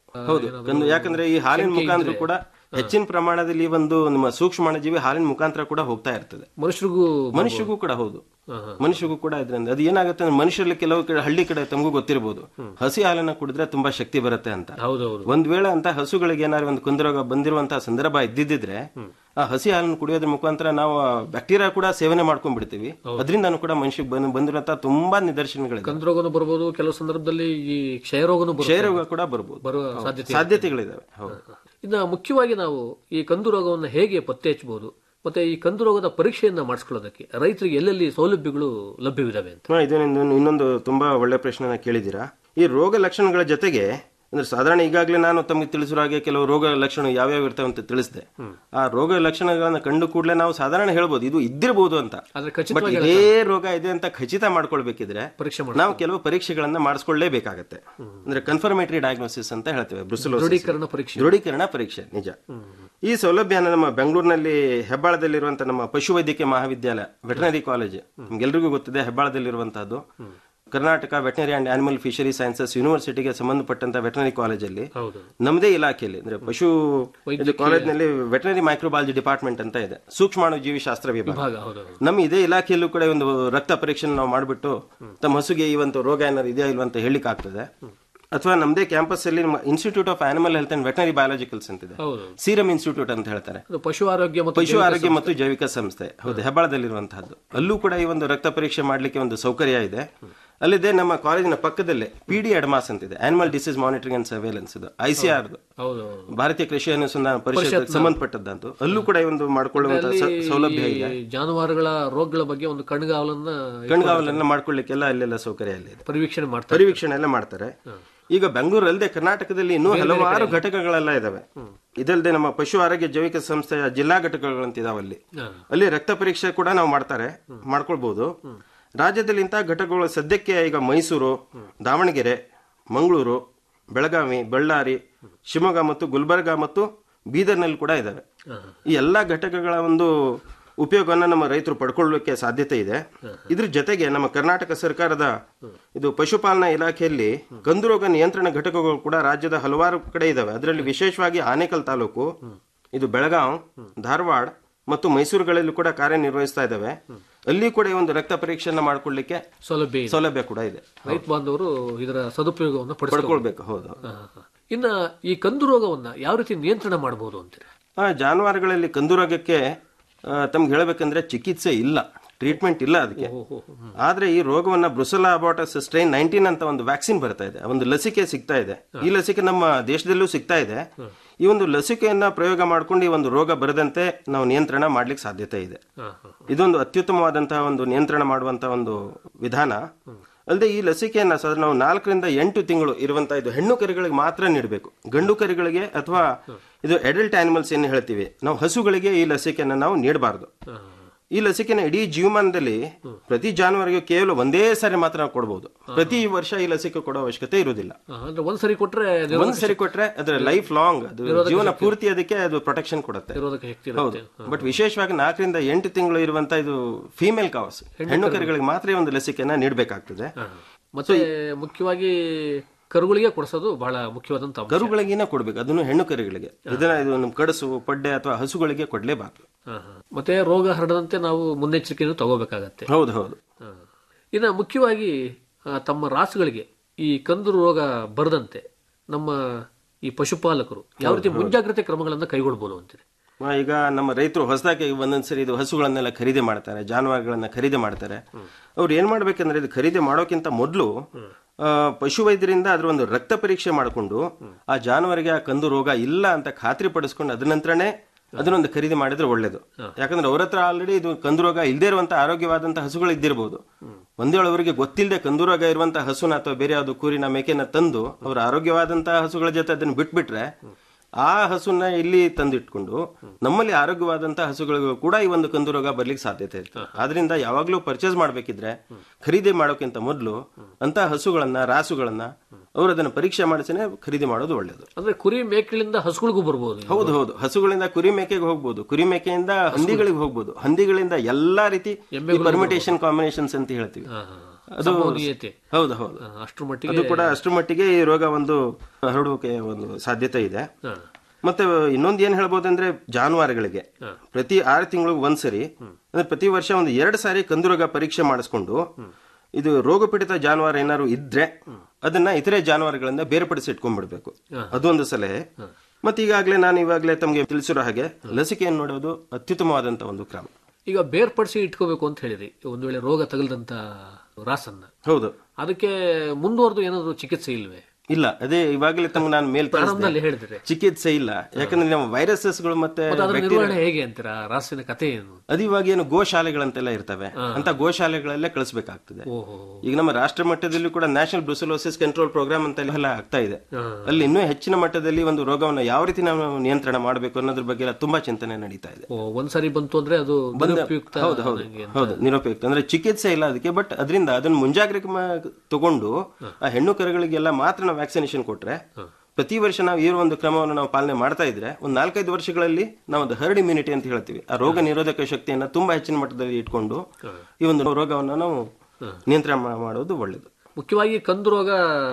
ಹೌದು ಕಂದು ಯಾಕಂದ್ರೆ ಈ ಹಾಲಿನ ಮುಖಾಂತರ ಕೂಡ ಹೆಚ್ಚಿನ ಪ್ರಮಾಣದಲ್ಲಿ ಈ ಒಂದು ನಮ್ಮ ಸೂಕ್ಷ್ಮಾಣುಜೀವಿ ಹಾಲಿನ ಮುಖಾಂತರ ಕೂಡ ಹೋಗ್ತಾ ಇರ್ತದೆ ಮನುಷ್ಯರಿಗೂ ಮನುಷ್ಯಗೂ ಕೂಡ ಹೌದು ಮನುಷ್ಯಗೂ ಕೂಡ ಇದರಿಂದ ಅದು ಏನಾಗುತ್ತೆ ಅಂದ್ರೆ ಮನುಷ್ಯರಲ್ಲಿ ಕೆಲವು ಕಡೆ ಹಳ್ಳಿ ಕಡೆ ತಮಗೂ ಗೊತ್ತಿರಬಹುದು ಹಸಿ ಹಾಲನ್ನ ಕುಡಿದ್ರೆ ತುಂಬಾ ಶಕ್ತಿ ಬರುತ್ತೆ ಅಂತ ಹೌದೌದು ಒಂದ್ ವೇಳೆ ಅಂತ ಹಸುಗಳಿಗೆ ಏನಾದ್ರು ಒಂದು ಕುಂದರೋಗ ಬಂದಿರುವಂತಹ ಸಂದರ್ಭ ಇದ್ದಿದ್ರೆ ಆ ಹಸಿ ಹಾಲನ್ನು ಕುಡಿಯೋದ್ರ ಮುಖಾಂತರ ನಾವು ಬ್ಯಾಕ್ಟೀರಿಯಾ ಕೂಡ ಸೇವನೆ ಮಾಡ್ಕೊಂಡ್ಬಿಡ್ತೀವಿ ಅದರಿಂದನೂ ಕೂಡ ಮನುಷ್ಯಗೆ ಬಂದ್ ಬಂದಿರುವಂತಹ ತುಂಬಾ ನಿದರ್ಶನಗಳಿದೆ ಕಂದ್ರೋಗನು ಬರ್ಬೋದು ಕೆಲವು ಸಂದರ್ಭದಲ್ಲಿ ಈ ಕ್ಷಯರೋಗನು ಬರುತ್ತೆ. ಕ್ಷಯರೋಗ ಕೂಡ ಬರ್ಬೋದು ಬರುವ ಸಾಧ್ಯತೆ ಸಾಧ್ಯತೆಗಳಿದಾವೆ ಹೌದು ಇನ್ನು ಮುಖ್ಯವಾಗಿ ನಾವು ಈ ಕಂದು ರೋಗವನ್ನು ಹೇಗೆ ಪತ್ತೆ ಹಚ್ಚಬಹುದು ಮತ್ತೆ ಈ ಕಂದು ರೋಗದ ಪರೀಕ್ಷೆಯನ್ನ ಮಾಡಿಸ್ಕೊಳ್ಳೋದಕ್ಕೆ ರೈತರಿಗೆ ಎಲ್ಲೆಲ್ಲಿ ಸೌಲಭ್ಯಗಳು ಲಭ್ಯವಿದಾವೆ ಅಂತ ಹಾ, ಇದು ಇನ್ನೊಂದು- ಇನ್ನೊಂದು ತುಂಬಾ ಒಳ್ಳೆ ಪ್ರಶ್ನೆನ ಕೇಳಿದ್ದೀರಾ ಈ ರೋಗ ಲಕ್ಷಣಗಳ ಜೊತೆಗೆ ಅಂದ್ರೆ ಸಾಧಾರಣ ಈಗಾಗಲೇ ನಾನು ತಮಗೆ ತಿಳಿಸಿರೋ ಹಾಗೆ ಕೆಲವು ರೋಗ ಲಕ್ಷಣ ಯಾವ್ಯಾವ ಇರ್ತವೆ ಅಂತ ತಿಳಿಸಿದೆ ಆ ರೋಗ ಲಕ್ಷಣಗಳನ್ನ ಕಂಡು ಕೂಡಲೇ ನಾವು ಸಾಧಾರಣ ಹೇಳ್ಬೋದು ಇದು ಇದ್ದಿರಬಹುದು ಅಂತ ಆದ್ರೆ ಬಟ್ ಖಚಿತವಾಗಿ ಇದೇ ರೋಗ ಇದೆ ಅಂತ ಖಚಿತ ಮಾಡ್ಕೊಳ್ಬೇಕಿದ್ರೆ ಪರೀಕ್ಷೆ ನಾವು ಕೆಲವು ಪರೀಕ್ಷೆಗಳನ್ನ ಮಾಡಿಸ್ಕೊಳ್ಳೇಬೇಕಾಗತ್ತೆ ಅಂದ್ರೆ ಕನ್ಫರ್ಮೇಟರಿ ಡಯಾಗ್ನೋಸಿಸ್ ಅಂತ ಹೇಳ್ತೇವೆ ಬ್ರುಸೆಲೋಸಿಸ್ ದೃಢೀಕರಣ ಪರೀಕ್ಷೆ ದೃಢೀಕರಣ ಪರೀಕ್ಷೆ ನಿಜ ಈ ಸೌಲಭ್ಯನ ನಮ್ಮ ಬೆಂಗಳೂರಿನಲ್ಲಿ ಹೆಬ್ಬಾಳದಲ್ಲಿರುವಂತಹ ನಮ್ಮ ಪಶುವೈದ್ಯಕೀಯ ಮಹಾವಿದ್ಯಾಲಯ ವೆಟನರಿ ಕಾಲೇಜ್ ನಿಮ್ಗೆಲ್ರಿಗೂ ಗೊತ್ತಿದೆ ಹೆಬ್ಬಾಳದಲ್ಲಿರುವಂತಹದ್ದು Karnataka veterinary and animal fishery sciences ಯೂನಿವರ್ಸಿಟಿಗೆ ಸಂಬಂಧಪಟ್ಟಂತ ವೆಟನರಿ ಕಾಲೇಜಲ್ಲಿ ಹೌದು ನಮ್ಮದೇ ಇಲಾಖೆಯಲ್ಲಿ ಅಂದ್ರೆ ಪಶು ಇದು ಕಾಲೇಜ್ನಲ್ಲಿ ವೆಟನರಿ ಮೈಕ್ರೋಬಾಲಜಿ ಡಿಪಾರ್ಟ್ಮೆಂಟ್ ಅಂತ ಇದೆ ಸೂಕ್ಷ್ಮಾಣು ಜೀವಿ ಶಾಸ್ತ್ರ ವಿಭಾಗ ಭಾಗ ಹೌದು ಹೌದು. ನಮ್ಮ ಇದೇ ಇಲಾಖೆಯಲ್ಲೂ ಕೂಡ ಒಂದು ರಕ್ತ ಪರೀಕ್ಷೆ ನಾವು ಮಾಡಿಬಿಟ್ಟು ತಮ್ಮ ಹಸುಗೆ ಈ ಒಂದು ರೋಗ ಏನಾದ್ರು ಇದೆಯಾ ಇಲ್ವಾ ಅಂತ ಹೇಳಿಕ್ ಆಗ್ತದೆ ಅಥವಾ ನಮ್ಮದೇ ಕ್ಯಾಂಪಸ್ ಅಲ್ಲಿ ನಮ್ಮ institute of animal health and veterinary biologicals ಅಂತಿದೆ ಹೌದು ಸೀರಮ್ ಇನ್ಸ್ಟಿಟ್ಯೂಟ್ ಅಂತ ಹೇಳ್ತಾರೆ ಅದು ಪಶು ಆರೋಗ್ಯ ಮತ್ತು ಪಶು ಆರೋಗ್ಯ ಮತ್ತು ಜೈವಿಕ ಸಂಸ್ಥೆ ಹೌದು ಹೆಬ್ಬಾಳದಲ್ಲಿರುವಂತಹದ್ದು ಅಲ್ಲೂ ಕೂಡ ಈ ಒಂದು ರಕ್ತ ಪರೀಕ್ಷೆ ಮಾಡ್ಲಿಕ್ಕೆ ಒಂದು ಸೌಕರ್ಯ ಇದೆ ಅಲ್ಲಿದೆ ನಮ್ಮ ಕಾಲೇಜಿನ ಪಕ್ಕದಲ್ಲೇ ಪಿ ಡಿ ಅಡ್ಮಾಸ್ ಅಂತಿದೆ animal disease monitoring and surveillance ಇದು ಐ ಸಿ ಆರ್ ಹೌದು ಹೌದು. ಭಾರತೀಯ ಕೃಷಿ ಅನುಸಂಧಾನ ಪರಿಷತ್ ಸಂಬಂಧಪಟ್ಟದ್ದಂತು ಅಲ್ಲೂ ಕೂಡ ಈ ಒಂದು ಮಾಡಿಕೊಳ್ಳುವಂತಹ ಸ- ಸೌಲಭ್ಯ ಇದೆ ಈ ಜಾನುವಾರುಗಳ ರೋಗಗಳ ಬಗ್ಗೆ ಒಂದು ಕಣ್ಗಾವಲನ್ನ ಕಣ್ಗಾವಲನ್ನ ಮಾಡ್ಕೊಳ್ಳಿಕ್ಕೆಲ್ಲ ಅಲ್ಲೆಲ್ಲ ಸೌಕರ್ಯ ಅಲ್ಲಿ ಇದೆ ಪರಿವೀಕ್ಷಣೆ ಮಾಡ್ತಾರೆ ಪರಿವೀಕ್ಷಣೆ ಎಲ್ಲ ಮಾಡ್ತಾರೆ ಈಗ ಬೆಂಗಳೂರು ಅಲ್ಲದೆ ಕರ್ನಾಟಕದಲ್ಲಿ ಇನ್ನೂ ಹಲವಾರು ಘಟಕಗಳೆಲ್ಲ ಇದಾವೆ ಇದಲ್ಲದೆ ನಮ್ಮ ಪಶು ಆರೋಗ್ಯ ಜೈವಿಕ ಸಂಸ್ಥೆಯ ಜಿಲ್ಲಾ ಘಟಕಗಳಂತ ಇದಾವೆ ಅಲ್ಲಿ ಅಲ್ಲಿ ರಕ್ತ ಪರೀಕ್ಷೆ ಕೂಡ ನಾವು ಮಾಡ್ತಾರೆ ಮಾಡ್ಕೊಳ್ಬಹುದು ರಾಜ್ಯದಲ್ಲಿ ಇಂತಹ ಘಟಕಗಳು ಸದ್ಯಕ್ಕೆ ಈಗ ಮೈಸೂರು ದಾವಣಗೆರೆ ಮಂಗಳೂರು ಬೆಳಗಾವಿ ಬಳ್ಳಾರಿ ಶಿವಮೊಗ್ಗ ಮತ್ತು ಗುಲ್ಬರ್ಗ ಮತ್ತು ಬೀದರ್ನಲ್ಲಿ ಕೂಡ ಇದಾವೆ ಈ ಎಲ್ಲಾ ಘಟಕಗಳ ಒಂದು ಉಪಯೋಗವನ್ನು ನಮ್ಮ ರೈತರು ಪಡ್ಕೊಳ್ಳಲಿಕ್ಕೆ ಸಾಧ್ಯತೆ ಇದೆ ಇದ್ರ ಜೊತೆಗೆ ನಮ್ಮ ಕರ್ನಾಟಕ ಸರ್ಕಾರದ ಇದು ಪಶುಪಾಲನಾ ಇಲಾಖೆಯಲ್ಲಿ ಕಂದುರೋಗ ನಿಯಂತ್ರಣ ಘಟಕಗಳು ಕೂಡ ರಾಜ್ಯದ ಹಲವಾರು ಕಡೆ ಇದಾವೆ ಅದರಲ್ಲಿ ವಿಶೇಷವಾಗಿ ಆನೇಕಲ್ ತಾಲೂಕು ಇದು ಬೆಳಗಾಂ ಧಾರವಾಡ ಮತ್ತು ಮೈಸೂರುಗಳಲ್ಲಿ ಕೂಡ ಕಾರ್ಯನಿರ್ವಹಿಸ್ತಾ ಇದ್ದಾವೆ ಅಲ್ಲಿ ಕೂಡ ಈ ಒಂದು ರಕ್ತ ಪರೀಕ್ಷೆಯನ್ನ ಮಾಡ್ಕೊಳ್ಳಿಕ್ಕೆ ಸೌಲಭ್ಯ ಇದೆ. ಸೌಲಭ್ಯ ಕೂಡ ಇದೆ ರೈತ ಬಾಂಧವರು ಇದರ ಸದುಪಯೋಗವನ್ನು ಪಡಿಸ್ಕೊಳ್ಬೇಕು ಪಡ್ಕೊಳ್ಬೇಕು ಹೌದು ಇನ್ನ ಈ ಕಂದು ರೋಗವನ್ನ ಯಾವ ರೀತಿ ನಿಯಂತ್ರಣ ಮಾಡಬಹುದು ಅಂತೀರಿ ಆ ಜಾನುವಾರುಗಳಲ್ಲಿ ಕಂದುರೋಗಕ್ಕೆ ಆ, ತಮ್ಗೆ ಹೇಳಬೇಕಂದ್ರೆ ಚಿಕಿತ್ಸೆ ಇಲ್ಲ ಟ್ರೀಟ್ಮೆಂಟ್ ಇಲ್ಲ ಅದಕ್ಕೆ ಆದ್ರೆ ಈ ರೋಗವನ್ನ ಬ್ರುಸೆಲಾ ಅಬಾಟಸ್ ಸ್ಟ್ರೈನ್ ನೈನ್ಟೀನ್ ಅಂತ ಒಂದು ವ್ಯಾಕ್ಸಿನ್ ಬರ್ತಾ ಇದೆ ಒಂದು ಲಸಿಕೆ ಸಿಗ್ತಾ ಇದೆ ಈ ಲಸಿಕೆ ನಮ್ಮ ದೇಶದಲ್ಲೂ ಸಿಗ್ತಾ ಇದೆ ಈ ಒಂದು ಲಸಿಕೆಯನ್ನ ಪ್ರಯೋಗ ಮಾಡ್ಕೊಂಡು ಈ ಒಂದು ರೋಗ ಬರದಂತೆ ನಾವು ನಿಯಂತ್ರಣ ಮಾಡ್ಲಿಕ್ಕೆ ಸಾಧ್ಯತೆ ಇದೆ ಇದೊಂದು ಅತ್ಯುತ್ತಮವಾದಂತಹ ಒಂದು ನಿಯಂತ್ರಣ ಮಾಡುವಂತಹ ಒಂದು ವಿಧಾನ ಅಲ್ಲದೆ ಈ ಲಸಿಕೆಯನ್ನ ಸರ್ ನಾವು ನಾಲ್ಕರಿಂದ ಎಂಟು ತಿಂಗಳು ಇರುವಂತಹ ಇದು ಹೆಣ್ಣು ಕರುಗಳಿಗೆ ಮಾತ್ರ ನೀಡಬೇಕು ಗಂಡು ಕರುಗಳಿಗೆ ಅಥವಾ ಇದು ಅಡಲ್ಟ್ ಆನಿಮಲ್ಸ್ ಏನು ಹೇಳ್ತೀವಿ ನಾವು ಹಸುಗಳಿಗೆ ಈ ಲಸಿಕೆಯನ್ನ ನಾವು ನೀಡಬಾರ್ದು ಈ ಲಸಿಕೆನ ಇಡೀ ಜೀವಮಾನದಲ್ಲಿ ಪ್ರತಿ ಜಾನುವಾರಿಗೆ ಕೇವಲ ಒಂದೇ ಸಾರಿ ಮಾತ್ರ ನಾವು ಕೊಡಬಹುದು ಪ್ರತಿ ವರ್ಷ ಈ ಲಸಿಕೆ ಕೊಡೋ ಅವಶ್ಯಕತೆ ಇರುವುದಿಲ್ಲ ಆ, ಅಂದ್ರೆ ಒಂದ್ಸರಿ ಕೊಟ್ರೆ ಒಂದ್ ಸರಿ ಕೊಟ್ರೆ ಅದ್ರ ಲೈಫ್ ಲಾಂಗ್ ಅದು ಜೀವನ ಪೂರ್ತಿ ಅದಕ್ಕೆ ಅದು ಪ್ರೊಟೆಕ್ಷನ್ ಕೊಡುತ್ತೆ ನಿರೋಧಕ ಶಕ್ತಿ ಹೌದು ಇರುತ್ತೆ ಬಟ್ ವಿಶೇಷವಾಗಿ ನಾಲ್ಕರಿಂದ ಎಂಟು ತಿಂಗಳು ಇರುವಂತ ಇದು ಫೀಮೇಲ್ ಕಾವಸ್ ಹೆಣ್ಣು ಕರುಗಳಿಗೆ ಮಾತ್ರ ಈ ಒಂದು ಲಸಿಕೆಯನ್ನ ನೀಡಬೇಕಾಗ್ತದೆ ಮತ್ತೆ ಮುಖ್ಯವಾಗಿ ಕರುಗಳಿಗೆ ಕೊಡಿಸೋದು ಬಹಳ ಮುಖ್ಯವಾದಂತ ಅಂಶ. ಕರುಗಳಿಗೇನೆ ಕೊಡ್ಬೇಕು ಅದನ್ನು ಹೆಣ್ಣು ಕರುಗಳಿಗೆ ಇದನ್ನ ಇದು ನಮ್ಮ ಕಡಸು ಪಡ್ಡೆ ಅಥವಾ ಹಸುಗಳಿಗೆ ಕೊಡ್ಲೇಬಾರ್ದು ಹಾ, ಹಾ. ಮತ್ತೆ ರೋಗ ಹರಡದಂತೆ ನಾವು ಮುನ್ನೆಚ್ಚರಿಕೆಯನ್ನು ತಗೋಬೇಕಾಗತ್ತೆ ಹೌದು ಹೌದು ಹಾ. ಇನ್ನು ಮುಖ್ಯವಾಗಿ ಆ, ತಮ್ಮ ರಾಸುಗಳಿಗೆ ಈ ಕಂದು ರೋಗ ಬರದಂತೆ ನಮ್ಮ ಈ ಪಶುಪಾಲಕರು ಯಾವ ರೀತಿ ಮುಂಜಾಗ್ರತೆ ಕ್ರಮಗಳನ್ನು ಕೈಗೊಳ್ಬಹುದು ಅಂತೀರಿ ಆ, ಈಗ ನಮ್ಮ ರೈತರು ಹೊಸದಾಗಿ ಒಂದೊಂದ್ಸರಿ ಇದು ಹಸುಗಳನ್ನೆಲ್ಲ ಖರೀದಿ ಮಾಡ್ತಾರೆ ಜಾನುವಾರುಗಳನ್ನ ಖರೀದಿ ಮಾಡ್ತಾರೆ ಅವ್ರು ಏನ್ ಮಾಡ್ಬೇಕಂದ್ರೆ ಇದು ಖರೀದಿ ಮಾಡೋಕ್ಕಿಂತ ಮೊದಲು ಪಶುವೈದ್ಯರಿಂದ ಅದ್ರ ಒಂದು ರಕ್ತ ಪರೀಕ್ಷೆ ಮಾಡಿಕೊಂಡು ಆ ಜಾನುವಾರಿಗೆ ಆ ಕಂದು ರೋಗ ಇಲ್ಲ ಅಂತ ಖಾತ್ರಿ ಪಡಿಸ್ಕೊಂಡು ಅದ ನಂತರನೇ ಅದನ್ನೊಂದು ಖರೀದಿ ಮಾಡಿದ್ರೆ ಒಳ್ಳೇದು ಯಾಕಂದ್ರೆ ಅವ್ರ ಹತ್ರ ಆಲ್ರೆಡಿ ಇದು ಕಂದು ರೋಗ ಇಲ್ಲದೆ ಇರುವಂತ ಆರೋಗ್ಯವಾದಂತ ಹಸುಗಳು ಇದ್ದಿರಬಹುದು ಒಂದೇ ವೇಳೆ ಅವರಿಗೆ ಗೊತ್ತಿಲ್ಲದೆ ಕಂದು ರೋಗ ಇರುವಂತಹ ಹಸುನ ಅಥವಾ ಬೇರೆ ಯಾವ್ದು ಕೂರಿನ ಮೇಕೆನ ತಂದು ಅವ್ರ ಆರೋಗ್ಯವಾದಂತಹ ಹಸುಗಳ ಜೊತೆ ಅದನ್ನ ಬಿಟ್ಬಿಟ್ರೆ ಆ ಹಸುನ ಇಲ್ಲಿ ತಂದಿಟ್ಕೊಂಡು ನಮ್ಮಲ್ಲಿ ಆರೋಗ್ಯವಾದಂತಹ ಹಸುಗಳಿಗೂ ಕೂಡ ಈ ಒಂದು ಕಂದು ರೋಗ ಬರ್ಲಿಕ್ಕೆ ಸಾಧ್ಯತೆ ಇರುತ್ತೆ ಆದ್ರಿಂದ ಯಾವಾಗ್ಲೂ ಪರ್ಚೇಸ್ ಮಾಡ್ಬೇಕಿದ್ರೆ ಖರೀದಿ ಮಾಡೋಕ್ಕಿಂತ ಮೊದಲು ಅಂತ ಹಸುಗಳನ್ನ ರಾಸುಗಳನ್ನ ಅವ್ರು ಅದನ್ನ ಪರೀಕ್ಷೆ ಮಾಡಿಸಿನೇ ಖರೀದಿ ಮಾಡೋದು ಒಳ್ಳೇದು ಅಂದ್ರೆ ಕುರಿ ಮೇಕೆಗಳಿಂದ ಹಸುಗಳಿಗೂ ಬರ್ಬೋದು ಹೌದು ಹೌದು ಹಸುಗಳಿಂದ ಕುರಿ ಮೇಕೆಗೆ ಹೋಗ್ಬೋದು ಕುರಿ ಮೇಕೆಯಿಂದ ಹಂದಿಗಳಿಗೆ ಹೋಗ್ಬೋದು ಹಂದಿಗಳಿಂದ ಎಲ್ಲಾ ರೀತಿ ಪರ್ಮಿಟೇಷನ್ ಕಾಂಬಿನೇಷನ್ಸ್ ಅಂತ ಹೇಳ್ತೀವಿ ಅದು ಸಂಭವನೀಯತೆ ಹೌದು ಹೌದು ಆ, ಅಷ್ಟ್ರ ಮಟ್ಟಿಗೆ ಅದು ಕೂಡ ಅಷ್ಟರ ಮಟ್ಟಿಗೆ ಈ ರೋಗ ಒಂದು ಹರಡುವಿಕೆ ಒಂದು ಸಾಧ್ಯತೆ ಇದೆ ಹಾ. ಮತ್ತೆ ಇನ್ನೊಂದು ಏನ್ ಹೇಳ್ಬೋದಂದ್ರೆ ಜಾನುವಾರುಗಳಿಗೆ ಪ್ರತಿ ಆರು ತಿಂಗಳಿಗೆ ಒಂದ್ಸರಿ ಅಂದ್ರೆ ಪ್ರತಿ ವರ್ಷ ಒಂದು ಎರಡು ಸಾರಿ ಕಂದುರೋಗ ಪರೀಕ್ಷೆ ಮಾಡಿಸ್ಕೊಂಡು ಇದು ರೋಗಪೀಡಿತ ಜಾನುವಾರು ಏನಾದ್ರು ಇದ್ರೆ ಅದನ್ನ ಇತರೆ ಜಾನುವಾರುಗಳಿಂದ ಬೇರ್ಪಡಿಸಿ ಇಟ್ಕೊಂಡ್ಬಿಡ್ಬೇಕು ಅದೊಂದು ಸಲಹೆ ಮತ್ತೆ ಈಗಾಗಲೇ ನಾನು ಇವಾಗಲೇ ತಮಗೆ ತಿಳಿಸಿರೋ ಹಾಗೆ ಲಸಿಕೆಯನ್ನು ನೋಡೋದು ಅತ್ಯುತ್ತಮವಾದಂತ ಒಂದು ಕ್ರಮ ಈಗ ಬೇರ್ಪಡಿಸಿ ಇಟ್ಕೋಬೇಕು ಅಂತ ಹೇಳಿದ್ರಿ ಒಂದು ವೇಳೆ ರೋಗ ತಗಲ್ದಂತ ರಾಸನ್ನ ಹೌದು ಅದಕ್ಕೆ ಮುಂದುವರೆದು ಏನಾದ್ರು ಚಿಕಿತ್ಸೆ ಇಲ್ವೇ ಇಲ್ಲ ಅದೇ ಇವಾಗಲೇ ತಮ್ಗೆ ನಾನು ಮೇಲ್ ಪ್ರಾರಂಭದಲ್ಲಿ ಹೇಳಿದ್ರೆ ಚಿಕಿತ್ಸೆ ಇಲ್ಲ ಯಾಕಂದ್ರೆ ನಮ್ಮ ವೈರಸಸ್ಗಳು ಮತ್ತೆ ಮತ್ತೆ ಅದರ bacteria- ನಿರ್ವಹಣೆ ಹೇಗೆ ಅಂತೀರಾ ರಾಸಿನ ಕಥೆ ಏನು ಅದು ಇವಾಗ ಏನು ಗೋಶಾಲೆಗಳಂತೆಲ್ಲ ಇರ್ತವೆ ಅಂತ ಗೋಶಾಲೆಗಳಲ್ಲೇ ಕಳಿಸ್ಬೇಕಾಗ್ತದೆ ಓಹೋ ಈಗ ನಮ್ಮ ರಾಷ್ಟ್ರ ಮಟ್ಟದಲ್ಲಿ ಕೂಡ ನ್ಯಾಷನಲ್ ಬ್ರುಸಲೋಸಿಸ್ ಕಂಟ್ರೋಲ್ ಪ್ರೋಗ್ರಾಮ್ ಅಂತ ಎಲ್ಲ ಆಗ್ತಾ ಇದೆ ಅಲ್ಲಿ ಇನ್ನೂ ಹೆಚ್ಚಿನ ಮಟ್ಟದಲ್ಲಿ ಒಂದು ರೋಗವನ್ನು ಯಾವ ರೀತಿ ನಾವು ನಿಯಂತ್ರಣ ಮಾಡಬೇಕು ಅನ್ನೋದ್ರ ಬಗ್ಗೆ ಎಲ್ಲ ತುಂಬಾ ಚಿಂತನೆ ನಡೀತಾ ಇದೆ ಓ, ಒಂದ್ಸರಿ ಬಂತು ಅಂದ್ರೆ ಅದು ನಿರುಪಯುಕ್ತ ಹೌದು ಹೌದು ನಂಗೆ ಅಂತ. ಹೌದು ನಿರುಪಯುಕ್ತ ಅಂದ್ರೆ ಚಿಕಿತ್ಸೆ ಇಲ್ಲ ಅದಕ್ಕೆ ಬಟ್ ಅದರಿಂದ ಅದನ್ನ ಮುಂಜಾಗ್ರತೆ ಮ- ತಗೊಂಡು ಆ ಹೆಣ್ಣು ಕರುಗಳಿಗೆಲ್ಲ ಮಾತ್ರ ನಾವು ವ್ಯಾಕ್ಸಿನೇಷನ್ ಕೊಟ್ರೆ ಪ್ರತಿ ವರ್ಷ ನಾವು ಈ ಒಂದು ಕ್ರಮವನ್ನು ನಾವು ಪಾಲನೆ ಮಾಡ್ತಾ ಇದ್ರೆ ಒಂದು ನಾಲ್ಕೈದು ವರ್ಷಗಳಲ್ಲಿ ನಾವು ಅದು ಹರ್ಡ್ ಇಮ್ಯುನಿಟಿ ಅಂತ ಹೇಳ್ತೀವಿ ಆ ರೋಗ ನಿರೋಧಕ ಶಕ್ತಿಯನ್ನ ತುಂಬಾ ಹೆಚ್ಚಿನ ಮಟ್ಟದಲ್ಲಿ ಇಟ್ಕೊಂಡು ಈ ಒಂದು ರೋಗವನ್ನು ನಾವು ನಿಯಂತ್ರಣ ಮಾ- ಮಾಡೋದು ಒಳ್ಳೇದು ಮುಖ್ಯವಾಗಿ ಕಂದು ರೋಗ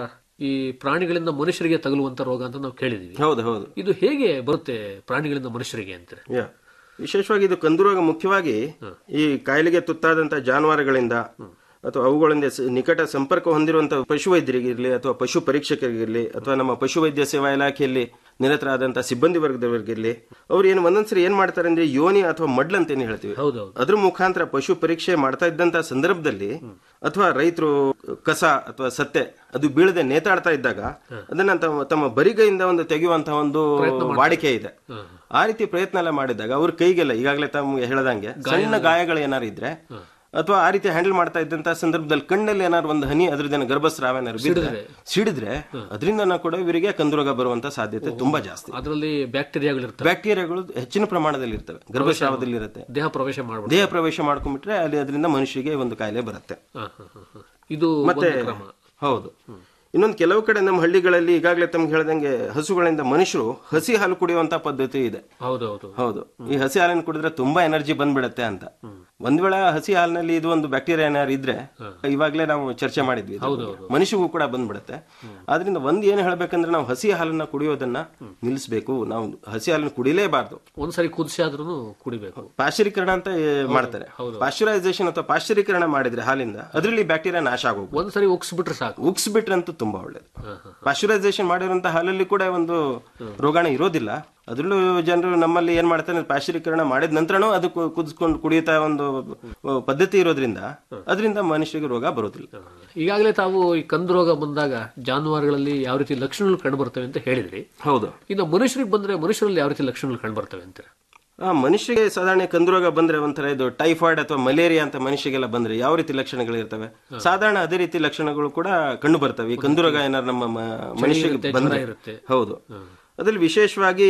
ಈ ಪ್ರಾಣಿಗಳಿಂದ ಮನುಷ್ಯರಿಗೆ ತಗುಲುವಂತ ರೋಗ ಅಂತ ನಾವು ಕೇಳಿದೀವಿ ಹೌದು ಹೌದು ಇದು ಹೇಗೆ ಬರುತ್ತೆ ಪ್ರಾಣಿಗಳಿಂದ ಮನುಷ್ಯರಿಗೆ ಅಂತಾರೆ ಯಾ. ವಿಶೇಷವಾಗಿ ಇದು ಕಂದು ರೋಗ ಮುಖ್ಯವಾಗಿ ಈ ಕಾಯಿಲೆಗೆ ತುತ್ತಾದಂತ ಜಾನುವಾರುಗಳಿಂದ ಅಥವಾ ಅವುಗಳಿಂದ ಸ- ನಿಕಟ ಸಂಪರ್ಕ ಹೊಂದಿರುವಂತಹ ಪಶುವೈದ್ಯರಿಗಿರಲಿ ಅಥವಾ ಪಶು ಪರೀಕ್ಷಕರಿಗಿರಲಿ ಅಥವಾ ನಮ್ಮ ಪಶುವೈದ್ಯ ಸೇವಾ ಇಲಾಖೆಯಲ್ಲಿ ನಿರತರಾದಂತಹ ಸಿಬ್ಬಂದಿ ವರ್ಗದವರಿಗಿರಲಿ ಅವ್ರು ಏನು ಒಂದೊಂದ್ಸರಿ ಏನ್ ಮಾಡ್ತಾರೆ ಅಂದ್ರೆ ಯೋನಿ ಅಥವಾ ಮಡ್ಲ್ ಅಂತ ಏನ್ ಹೇಳ್ತೀವಿ ಹೌದೌದು ಅದ್ರ ಮುಖಾಂತರ ಪಶು ಪರೀಕ್ಷೆ ಮಾಡ್ತಾ ಇದ್ದಂತ ಸಂದರ್ಭದಲ್ಲಿ ಅಥವಾ ರೈತರು ಕಸ ಅಥವಾ ಸತ್ತೆ ಅದು ಬೀಳದೆ ನೇತಾಡ್ತಾ ಇದ್ದಾಗ ಅದನ್ನ ತಮ್ಮ ತಮ್ಮ ಬರಿಗೈಯಿಂದ ಒಂದು ತೆಗೆಯುವಂತಹ ಒಂದು ವಾಡಿಕೆ ಇದೆ ಆ ರೀತಿ ಪ್ರಯತ್ನ ಎಲ್ಲ ಮಾಡಿದಾಗ ಅವ್ರ ಕೈಗೆಲ್ಲ ಈಗಾಗಲೇ ತಮ್ಗೆ ಹೇಳ್ದಂಗೆ ಸಣ್ಣ ಗಾಯಗಳು ಏನಾರು ಇದ್ರೆ ಅಥವಾ ಆ ರೀತಿ ಹ್ಯಾಂಡಲ್ ಮಾಡ್ತಾ ಇದ್ದಂತ ಸಂದರ್ಭದಲ್ಲಿ ಕಣ್ಣಲ್ಲಿ ಏನಾದ್ರು ಒಂದು ಹನಿ ಅದ್ರದ್ದೇನು ಗರ್ಭಸ್ರಾವ ಏನಾದ್ರು ಬಿದ್ರೆ ಸಿಡಿದ್ರೆ ಅದರಿಂದ ಕೂಡ ಇವರಿಗೆ ಕಂದುರೋಗ ಬರುವಂತ ಸಾಧ್ಯತೆ ತುಂಬಾ ಜಾಸ್ತಿ ಅದರಲ್ಲಿ ಬ್ಯಾಕ್ಟೀರಿಯಾಗಳಿರ್ತವೆ ಬ್ಯಾಕ್ಟೀರಿಯಾಗಳು ಹೆಚ್ಚಿನ ಪ್ರಮಾಣದಲ್ಲಿ ಇರ್ತವೆ ಗರ್ಭಸ್ರಾವದಲ್ಲಿ ಇರುತ್ತೆ ದೇಹ ಪ್ರವೇಶ ಮಾಡ್ಬೋದು ದೇಹ ಪ್ರವೇಶ ಮಾಡ್ಕೊಂಡ್ಬಿಟ್ರೆ ಅಲ್ಲಿ ಅದರಿಂದ ಮನುಷ್ಯರಿಗೆ ಒಂದು ಕಾಯಿಲೆ ಬರುತ್ತೆ ಇದು ಮತ್ತೆ ಒಂದು ಕ್ರಮ ಹೌದು ಇನ್ನೊಂದು ಕೆಲವು ಕಡೆ ನಮ್ಮ ಹಳ್ಳಿಗಳಲ್ಲಿ ಈಗಾಗಲೇ ತಮ್ಗೆ ಹೇಳ್ದಂಗೆ ಹಸುಗಳಿಂದ ಮನುಷ್ಯರು ಹಸಿ ಹಾಲು ಕುಡಿಯುವಂತ ಪದ್ಧತಿ ಇದೆ ಹೌದೌದು ಹೌದು ಈ ಹಸಿ ಹಾಲನ್ನು ಕುಡಿದ್ರೆ ತುಂಬಾ ಎನರ್ಜಿ ಬಂದ್ಬಿಡತ್ತೆ ಅಂತ ಒಂದ್ ವೇಳೆ ಹಸಿ ಹಾಲಿನಲ್ಲಿ ಇದು ಒಂದು ಬ್ಯಾಕ್ಟೀರಿಯಾ ಏನಾರು ಇದ್ರೆ ಇವಾಗಲೇ ನಾವು ಚರ್ಚೆ ಮಾಡಿದ್ವಿ ಇದ್ರ ಬಗ್ಗೆ. ಮನುಷ್ಯಗೂ ಕೂಡ ಬಂದ್ಬಿಡತ್ತೆ ಆದ್ರಿಂದ ಒಂದ್ ಏನ್ ಹೇಳ್ಬೇಕಂದ್ರೆ ನಾವು ಹಸಿ ಹಾಲನ್ನ ಕುಡಿಯೋದನ್ನ ನಿಲ್ಲಿಸಬೇಕು ನಾವು ಹಸಿ ಹಾಲನ್ನು ಕುಡಿಲೇಬಾರ್ದು ಒಂದ್ಸರಿ ಕುದಿಸಿ ಆದ್ರೂ ಕುಡಿಬೇಕು ಪಾಶ್ಚರೀಕರಣ ಅಂತ ಏ, ಮಾಡ್ತಾರೆ ಪಾಶ್ಚರೈಸೇಷನ್ ಅಥವಾ ಪಾಶ್ಚರೀಕರಣ ಮಾಡಿದ್ರೆ ಹಾಲಿಂದ ಅದರಲ್ಲಿ ಬ್ಯಾಕ್ಟೀರಿಯಾ ನಾಶ ಆಗೋಗ್ಬೋದು ಒಂದ್ಸರಿ ಉಗ್ಸ್ಬಿಟ್ರೆ ಸಾಕು ಉಗ್ಸ್ಬಿಟ್ರಂತೂ ತುಂಬಾ ಒಳ್ಳೇದು ಪಾಶ್ಚರೈಸೇಷನ್ ಮಾಡಿರುವಂತಹ ಹಾಲಲ್ಲಿ ಕೂಡ ಒಂದು ರೋಗಾಣು ಇರೋದಿಲ್ಲ ಅದ್ರಲ್ಲೂ ಜನರು ನಮ್ಮಲ್ಲಿ ಏನ್ ಮಾಡ್ತಾರೆ ಪಾಶ್ಚರೀಕರಣ ಮಾಡಿದ ನಂತರನೂ ಅದು ಕು- ಕುದಿಸ್ಕೊಂಡು ಕುಡಿಯುತ್ತಾ ಒಂದು ಅ, ಪದ್ಧತಿ ಇರೋದ್ರಿಂದ ಅದರಿಂದ ಮನುಷ್ಯರಿಗೆ ರೋಗ ಬರೋದಿಲ್ಲ ಈಗಾಗಲೇ ತಾವು ಈ ಕಂದು ರೋಗ ಬಂದಾಗ ಜಾನುವಾರುಗಳಲ್ಲಿ ಯಾವ ರೀತಿ ಲಕ್ಷಣಗಳು ಕಂಡು ಬರ್ತವೆ ಅಂತ ಹೇಳಿದ್ರಿ ಹೌದು ಇನ್ನು ಮನುಷ್ಯರಿಗೆ ಬಂದ್ರೆ ಮನುಷ್ಯರಲ್ಲಿ ಯಾವ ರೀತಿ ಲಕ್ಷಣಗಳು ಕಂಡು ಬರ್ತವೆ ಅಂತಾರೆ ಆ, ಮನುಷ್ಯರಿಗೆ ಸಾಧಾರಣ ಕಂದುರೋಗ ಬಂದ್ರೆ ಒಂಥರ ಇದು ಟೈಫಾಯ್ಡ್ ಅಥವಾ ಮಲೇರಿಯಾ ಅಂತ ಮನುಷ್ಯಗೆಲ್ಲ ಬಂದ್ರೆ ಯಾವ ರೀತಿ ಲಕ್ಷಣಗಳು ಇರ್ತವೆ ಸಾಧಾರಣ ಅದೇ ರೀತಿ ಲಕ್ಷಣಗಳು ಕೂಡ ಕಂಡು ಬರ್ತವೆ ಈ ಕಂದುರೋಗ ಏನಾದ್ರು ನಮ್ಮ ಮ- ಮನುಷ್ಯರಿಗೆ ಬಂದ್ರೆ ಇರುತ್ತೆ. ಹೌದು ಅದ್ರಲ್ಲಿ ವಿಶೇಷವಾಗಿ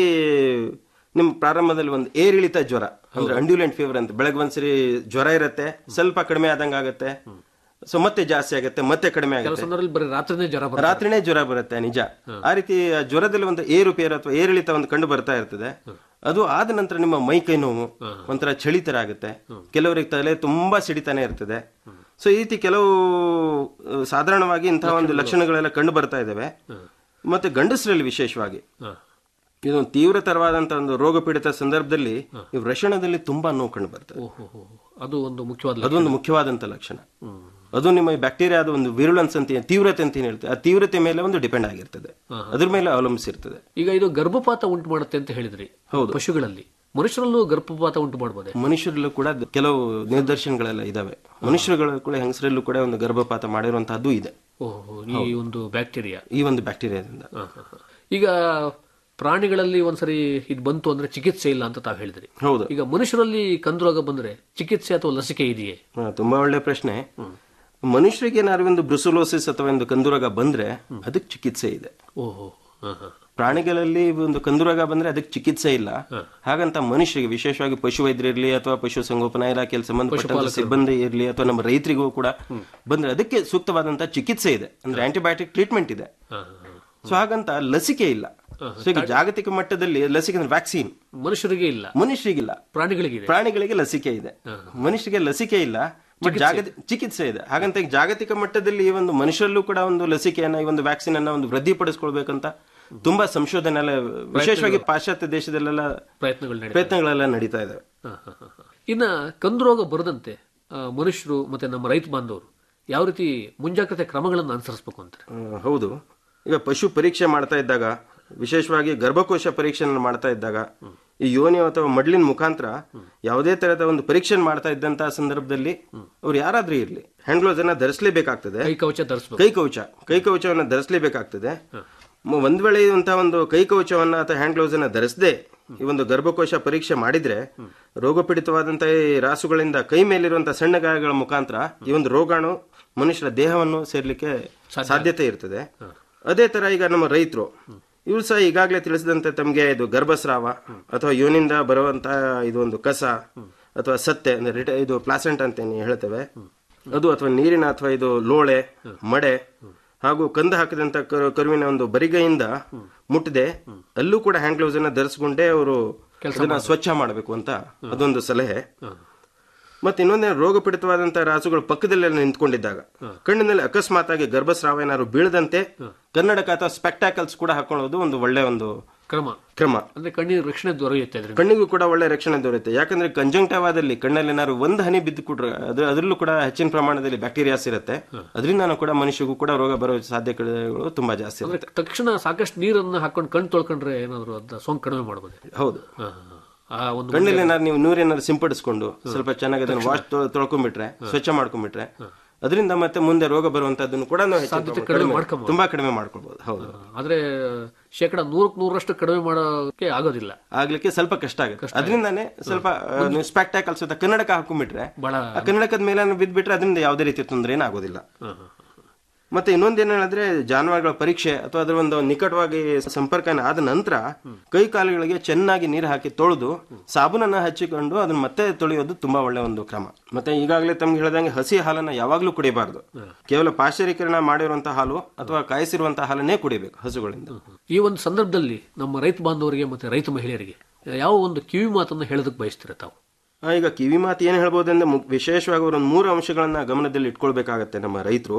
ನಿಮ್ ಪ್ರಾರಂಭದಲ್ಲಿ ಒಂದು ಏರಿಳಿತ ಜ್ವರ ಅಂದ್ರೆ ಅಂಡ್ಯುಲೆಂಟ್ ಫೀವರ್ ಅಂತ ಬೆಳಗ್ಗೆ ಒಂದ್ಸರಿ ಜ್ವರ ಇರುತ್ತೆ ಸ್ವಲ್ಪ ಕಡಿಮೆ ಆದಂಗ ಆಗತ್ತೆ ಸೊ ಮತ್ತೆ ಜಾಸ್ತಿ ಆಗುತ್ತೆ ಮತ್ತೆ ಕಡಿಮೆ ಕೆಲವು ಆಗುತ್ತೆ ಸಂದರ್ಭದಲ್ಲಿ ಬರೀ ರಾತ್ರಿನೇ ಜ್ವರ ಬರುತ್ತೆ ರಾತ್ರಿನೇ ಜ್ವರ ಬರುತ್ತೆ ನಿಜ ಆ ರೀತಿ ಆ ಜ್ವರದಲ್ಲಿ ಒಂದು ಏರುಪೇರು ಅಥವಾ ಏರಿಳಿತ ಒಂದು ಕಂಡು ಬರ್ತಾ ಇರ್ತದೆ ಅದು ಆದ ನಂತರ ನಿಮ್ಮ ಮೈ ಕೈ ನೋವು ಒಂಥರ ಚಳಿ ತರ ಆಗುತ್ತೆ ಕೆಲವರಿಗೆ ತಲೆ ತುಂಬಾ ಸಿಡಿತಾನೆ ಇರ್ತದೆ ಸೊ ಈ ರೀತಿ ಕೆಲವು ಆ, ಸಾಧಾರಣವಾಗಿ ಇಂತಹ ಒಂದು ಲಕ್ಷಣಗಳೆಲ್ಲ ಕಂಡು ಬರ್ತಾ ಇದಾವೆ ಮತ್ತೆ ಗಂಡಸರಲ್ಲಿ ವಿಶೇಷವಾಗಿ ಇದೊಂದು ತೀವ್ರತರವಾದಂತ ಒಂದು ರೋಗ ಪೀಡಿತ ಸಂದರ್ಭದಲ್ಲಿ ಈ ವೃಷಣದಲ್ಲಿ ತುಂಬಾ ನೋವು ಕಂಡು ಬರ್ತದೆ ಓಹೋ ಅದು ಒಂದು ಮುಖ್ಯವಾದ ಲಕ್ಷಣ. ಅದೊಂದು ಮುಖ್ಯವಾದಂತ ಲಕ್ಷಣ ಅದು ನಿಮ್ಮ ಬ್ಯಾಕ್ಟೀರಿಯಾದ ಒಂದು ವಿರುಲೆನ್ಸ್ ಅಂತ ಏನ್- ತೀವ್ರತೆ ಅಂತ ಏನ್ ಹೇಳ್ತದೆ ಆ ತೀವ್ರತೆ ಮೇಲೆ ಒಂದು ಡಿಪೆಂಡ್ ಆಗಿರ್ತದೆ ಅದ್ರ ಮೇಲೆ ಅವಲಂಬಿಸಿರ್ತದೆ ಈಗ ಇದು ಗರ್ಭಪಾತ ಉಂಟು ಮಾಡುತ್ತೆ ಅಂತ ಹೇಳಿದ್ರಿ ಹೌದು. ಪಶುಗಳಲ್ಲಿ ಮನುಷ್ಯರಲ್ಲೂ ಗರ್ಭಪಾತ ಉಂಟು ಮಾಡಬಹುದೇ ಮನುಷ್ಯರಲ್ಲೂ ಕೂಡ ದ- ಕೆಲವು ನಿದರ್ಶನಗಳೆಲ್ಲ ಇದಾವೆ ಮನುಷ್ಯರುಗಳು ಕೂಡ ಹೆಂಗಸರಲ್ಲೂ ಕೂಡ ಒಂದು ಗರ್ಭಪಾತ ಮಾಡಿರುವಂತಹದ್ದು ಇದೆ ಓಹೋ ಈ ಒಂದು ಬ್ಯಾಕ್ಟೀರಿಯಾ ಈ ಒಂದು ಬ್ಯಾಕ್ಟೀರಿಯಾದಿಂದ ಹ, ಹ, ಹ. ಈಗ ಪ್ರಾಣಿಗಳಲ್ಲಿ ಒಂದ್ಸರಿ ಇದು ಬಂತು ಅಂದ್ರೆ ಚಿಕಿತ್ಸೆ ಇಲ್ಲ ಅಂತ ತಾವು ಹೇಳಿದ್ರಿ ಹೌದು ಈಗ ಮನುಷ್ಯರಲ್ಲಿ ಕಂದು ರೋಗ ಬಂದ್ರೆ ಚಿಕಿತ್ಸೆ ಅಥವಾ ಲಸಿಕೆ ಇದೆಯೇ ಹಾ, ತುಂಬಾ ಒಳ್ಳೆ ಪ್ರಶ್ನೆ ಮನುಷ್ಯರಿಗೆ ಏನಾದ್ರು ಒಂದು ಬ್ರುಸುಲೋಸಿಸ್ ಅಥವಾ ಒಂದು ಕಂದುರೋಗ ಬಂದ್ರೆ ಅದಕ್ಕೆ ಚಿಕಿತ್ಸೆ ಇದೆ ಓಹೋ ಹ, ಹ. ಪ್ರಾಣಿಗಳಲ್ಲಿ ಒಂದು ಕಂದುರೋಗ ಬಂದ್ರೆ ಅದಕ್ಕೆ ಚಿಕಿತ್ಸೆ ಇಲ್ಲ ಹಾಗಂತ ಮನುಷ್ಯರಿಗೆ ವಿಶೇಷವಾಗಿ ಪಶುವೈದ್ಯರಿರ್ಲಿ ಅಥವಾ ಪಶು ಸಂಗೋಪನಾ ಇಲಾಖೆಯಲ್ಲಿ ಸಂಬಂಧಪಟ್ಟ ಸಿಬ್ಬಂದಿ ಇರಲಿ ಅಥವಾ ನಮ್ಮ ರೈತರಿಗೂ ಕೂಡ ಬಂದ್ರೆ ಅದಕ್ಕೆ ಸೂಕ್ತವಾದಂತಹ ಚಿಕಿತ್ಸೆ ಇದೆ ಅಂದ್ರೆ ಆಂಟಿಬಯೋಟಿಕ್ ಟ್ರೀಟ್ಮೆಂಟ್ ಇದೆ ಹ, ಹ. ಸೊ ಹಾಗಂತ ಲಸಿಕೆ ಇಲ್ಲ ಸೊ ಈಗ ಜಾಗತಿಕ ಮಟ್ಟದಲ್ಲಿ ಲಸಿಕೆ ಅಂದ್ರೆ ವ್ಯಾಕ್ಸಿನ್ ಮನುಷ್ಯರಿಗೆ ಇಲ್ಲ ಮನುಷ್ಯರಿಗಿಲ್ಲ ಪ್ರಾಣಿಗಳಿಗಿದೆ ಪ್ರಾಣಿಗಳಿಗೆ ಲಸಿಕೆ ಇದೆ ಮನುಷ್ಯರಿಗೆ ಲಸಿಕೆ ಇಲ್ಲ ಬಟ್ ಜಾಗತಿ ಚಿಕಿತ್ಸೆ ಇದೆ ಹಾಗಂತ ಈಗ ಜಾಗತಿಕ ಮಟ್ಟದಲ್ಲಿ ಈ ಒಂದು ಮನುಷ್ಯರಲ್ಲೂ ಕೂಡ ಒಂದು ಲಸಿಕೆಯನ್ನ ಈ ಒಂದು ವ್ಯಾಕ್ಸಿನ್ ಅನ್ನ ಒಂದು ವೃದ್ಧಿಪಡಿಸ್ಕೊಳ್ಬೇಕಂತ ತುಂಬಾ ಸಂಶೋಧನೆ ಎಲ್ಲ ವಿಶೇಷವಾಗಿ ಪಾಶ್ಚಾತ್ಯ ದೇಶದಲ್ಲೆಲ್ಲ ಪ್ರಯತ್ನಗಳು ನಡೆ ಪ್ರಯತ್ನಗಳೆಲ್ಲ ನಡೀತಾ ಇದಾವೆ ಹ, ಹ, ಹ, ಹ. ಇನ್ನ ಕಂದು ರೋಗ ಬರದಂತೆ ಆ, ಮನುಷ್ಯರು ಮತ್ತೆ ನಮ್ಮ ರೈತ ಬಾಂಧವರು ಯಾವ ರೀತಿ ಮುಂಜಾಗ್ರತೆ ಕ್ರಮಗಳನ್ನು ಅನುಸರಿಸಬೇಕು ಅಂತಾರೆ ಆ, ಹೌದು ಈಗ ಪಶು ಪರೀಕ್ಷೆ ಮಾಡ್ತಾ ಇದ್ದಾಗ ವಿಶೇಷವಾಗಿ ಗರ್ಭಕೋಶ ಪರೀಕ್ಷೆಯನ್ನು ಮಾಡ್ತಾ ಇದ್ದಾಗ ಈ ಯೋನಿ ಅಥವಾ ಮಡ್ಲಿನ ಮುಖಾಂತರ ಯಾವುದೇ ತರಹದ ಒಂದು ಪರೀಕ್ಷೆ ಮಾಡ್ತಾ ಇದ್ದಂತಹ ಸಂದರ್ಭದಲ್ಲಿ ಅವ್ರು ಯಾರಾದ್ರೂ ಇರ್ಲಿ ಹ್ಯಾಂಡ್ ಗ್ಲೋಸ್ ಅನ್ನ ಧರಿಸಲೇಬೇಕಾಗ್ತದೆ ಕೈ ಕವಚ ಧರಿಸಬೇಕು ಕೈ ಕವಚ ಕೈ ಕವಚವನ್ನ ಧರಿಸಲೇಬೇಕಾಗ್ತದೆ ಮ- ಒಂದ್ ವೇಳೆ ಇರುವಂತಹ ಒಂದು ಕೈ ಕವಚವನ್ನ ಅಥವಾ ಹ್ಯಾಂಡ್ ಗ್ಲೌಸ್ ಅನ್ನ ಧರಿಸದೆ ಈ ಒಂದು ಗರ್ಭಕೋಶ ಪರೀಕ್ಷೆ ಮಾಡಿದ್ರೆ ರೋಗಪೀಡಿತವಾದಂತಹ ಈ ರಾಸುಗಳಿಂದ ಕೈ ಮೇಲಿರುವಂತಹ ಸಣ್ಣ ಗಾಯಗಳ ಮುಖಾಂತರ ಈ ಒಂದು ರೋಗಾಣು ಮನುಷ್ಯರ ದೇಹವನ್ನು ಸೇರ್ಲಿಕ್ಕೆ ಸಾಧ್ಯತೆ ಇರ್ತದೆ ಅದೇ ತರ ಈಗ ನಮ್ಮ ರೈತರು ಇವರು ಸಹ ಈಗಾಗಲೇ ತಿಳಿಸಿದಂತೆ ತಮಗೆ ಇದು ಗರ್ಭಸ್ರಾವ ಅಥವಾ ಯೋನಿಂದ ಬರುವಂತಹ ಇದು ಒಂದು ಕಸ ಅಥವಾ ಸತ್ತೆ ಅಂದ್ರೆ ರಿಟ- ಇದು ಪ್ಲಾಸೆಂಟ್ ಅಂತ ಏನ್ ಹೇಳ್ತೇವೆ ಅದು ಅಥವಾ ನೀರಿನ ಅಥವಾ ಇದು ಲೋಳೆ ಮಡೆ ಹಾಗೂ ಕಂದ ಹಾಕಿದಂತ ಕರು- ಕರುವಿನ ಒಂದು ಬರಿಗೈಯಿಂದ ಮುಟ್ಟದೆ ಅಲ್ಲೂ ಕೂಡ ಹ್ಯಾಂಡ್ ಗ್ಲೌಸ್ ಅನ್ನ ಧರಿಸ್ಕೊಂಡೇ ಅವರು ಅದನ್ನ ಸ್ವಚ್ಛ ಮಾಡಬೇಕು ಅಂತ ಅದೊಂದು ಸಲಹೆ ಮತ್ತೆ ಇನ್ನೊಂದೇ ರೋಗ ಪೀಡಿತವಾದಂತಹ ರಾಸುಗಳು ಪಕ್ಕದಲ್ಲೆಲ್ಲ ನಿಂತ್ಕೊಂಡಿದ್ದಾಗ ಕಣ್ಣಿನಲ್ಲಿ ಅಕಸ್ಮಾತ್ ಆಗಿ ಗರ್ಭಸ್ರಾವ ಏನಾದ್ರು ಬೀಳದಂತೆ ಕನ್ನಡಕ ಅಥವಾ ಸ್ಪೆಕ್ಟಾಕಲ್ಸ್ ಕೂಡ ಹಾಕೊಳ್ಳೋದು ಒಂದು ಒಳ್ಳೆ ಒಂದು ಕ್ರಮ ಕ್ರಮ ಅಂದ್ರೆ ಕಣ್ಣಿನ ರಕ್ಷಣೆ ದೊರೆಯುತ್ತೆ ಅದರಿಂದ ಕಣ್ಣಿಗೂ ಕೂಡ ಒಳ್ಳೆ ರಕ್ಷಣೆ ದೊರೆಯುತ್ತೆ ಯಾಕಂದ್ರೆ ಕಂಜಂಕ್ಟಿವಾದಲ್ಲಿ ಕಣ್ಣಲ್ಲಿ ಏನಾದ್ರು ಒಂದು ಹನಿ ಬಿದ್ದು ಕೊಟ್ರೆ ಅದ್ರ ಅದರಲ್ಲೂ ಕೂಡ ಹೆಚ್ಚಿನ ಪ್ರಮಾಣದಲ್ಲಿ ಬ್ಯಾಕ್ಟೀರಿಯಾಸ್ ಇರುತ್ತೆ ಅದರಿಂದ ಕೂಡ ಮನುಷ್ಯಗೂ ಕೂಡ ರೋಗ ಬರೋ ಸಾಧ್ಯತೆಗಳು ತುಂಬಾ ಜಾಸ್ತಿ ಅಂದ್ರೆ ಇರುತ್ತೆ ತಕ್ಷಣ ಸಾಕಷ್ಟು ನೀರನ್ನು ಹಾಕೊಂಡು ಕಣ್ಣು ತೊಳ್ಕೊಂಡ್ರೆ ಏನಾದ್ರು ಅದ ಸೋಂಕು ಕಡಿಮೆ ಮಾಡಬಹುದು ಹೌದು ಆ ಒಂದು ಕಣ್ಣಲ್ಲಿ ಏನಾದ್ರು ನೀವು ನೀರೇನಾದ್ರು ಸಿಂಪಡಿಸ್ಕೊಂಡು ಸ್ವಲ್ಪ ಚೆನ್ನಾಗಿ ಅದನ್ನು ವಾಶ್ ತೊಳ್ಕೊಂಡ್ಬಿಟ್ರೆ ಸ್ವಚ್ಛ ಮಾಡ್ಕೊಂಡ್ಬಿಟ್ರೆ ಅದರಿಂದ ಮತ್ತೆ ಮುಂದೆ ರೋಗ ಬರುವಂತದ್ದನ್ನು ಕೂಡ ನಾವು ಹೆಚ್ಚಿನ ಪ್ರಮಾಣ- ಕಡಿಮೆ ಕಡಿಮೆ- ಮಾಡ್ಕೊಬೋದು. ತುಂಬಾ ಕಡಿಮೆ ಮಾಡ್ಕೊಳ್ಬಹುದು ಹೌದು ಆದ್ರೆ ಶೇಕಡ ನೂರಕ್ಕೆ ನೂರಷ್ಟು ಕಡಿಮೆ ಮಾಡೋಕೆ ಆಗೋದಿಲ್ಲ ಆಗ್ಲಿಕ್ಕೆ ಸ್ವಲ್ಪ ಕಷ್ಟ ಆಗುತ್ತೆ ಅದರಿಂದಾನೇ ಸ್ವಲ್ಪ ಆ, ನೀವು ಸ್ಪೆಕ್ಟಾಕಲ್ಸ್ ಅಥವಾ ಕನ್ನಡಕ ಹಾಕೊಂಡ್ಬಿಟ್ರೆ ಬಹಳ ಆ ಕನ್ನಡಕದ ಮೇಲೆ ಬಿದ್ಬಿಟ್ರೆ ಅದರಿಂದ ಯಾವುದೇ ರೀತಿ ತೊಂದರೆ ಏನಾಗೋದಿಲ್ಲ ಮತ್ತೆ ಇನ್ನೊಂದೇನು ಹೇಳಿದ್ರೆ ಜಾನುವಾರುಗಳ ಪರೀಕ್ಷೆ ಅಥವಾ ಅದರ ಒಂದು ನಿಕಟವಾಗಿ ಸಂಪರ್ಕ ಆದ ನಂತರ ಕೈ ಕಾಲುಗಳಿಗೆ ಚೆನ್ನಾಗಿ ನೀರು ಹಾಕಿ ತೊಳೆದು ಸಾಬೂನನ್ನ ಹಚ್ಚಿಕೊಂಡು ಅದನ್ನ ಮತ್ತೆ ತೊಳೆಯೋದು ತುಂಬಾ ಒಳ್ಳೆ ಒಂದು ಕ್ರಮ ಮತ್ತೆ ಈಗಾಗಲೇ ತಮ್ಗೆ ಹೇಳ್ದಂಗೆ ಹಸಿ ಹಾಲನ್ನ ಯಾವಾಗ್ಲೂ ಕುಡಿಬಾರ್ದು ಕೇವಲ ಪಾಶ್ಚರೀಕರಣ ಮಾಡಿರುವಂತಹ ಹಾಲು ಅಥವಾ ಕಾಯಿಸಿರುವಂತಹ ಹಾಲನ್ನೇ ಕುಡಿಬೇಕು ಹಸುಗಳಿಂದ ಈ ಒಂದು ಸಂದರ್ಭದಲ್ಲಿ ನಮ್ಮ ರೈತ ಬಾಂಧವರಿಗೆ ಮತ್ತೆ ರೈತ ಮಹಿಳೆಯರಿಗೆ ಯಾವ ಒಂದು ಕಿವಿ ಮಾತನ್ನ ಹೇಳೋದಕ್ಕೆ ಬಯಸ್ತೀರ ತಾವು ಆ, ಈಗ ಕಿವಿ ಮಾತು ಏನು ಹೇಳ್ಬೋದಂದ್ರೆ ಮು- ವಿಶೇಷವಾಗಿ ಅವರು ಒಂದು ಮೂರು ಅಂಶಗಳನ್ನ ಗಮನದಲ್ಲಿ ಇಟ್ಕೊಳ್ಬೇಕಾಗತ್ತೆ ನಮ್ಮ ರೈತರು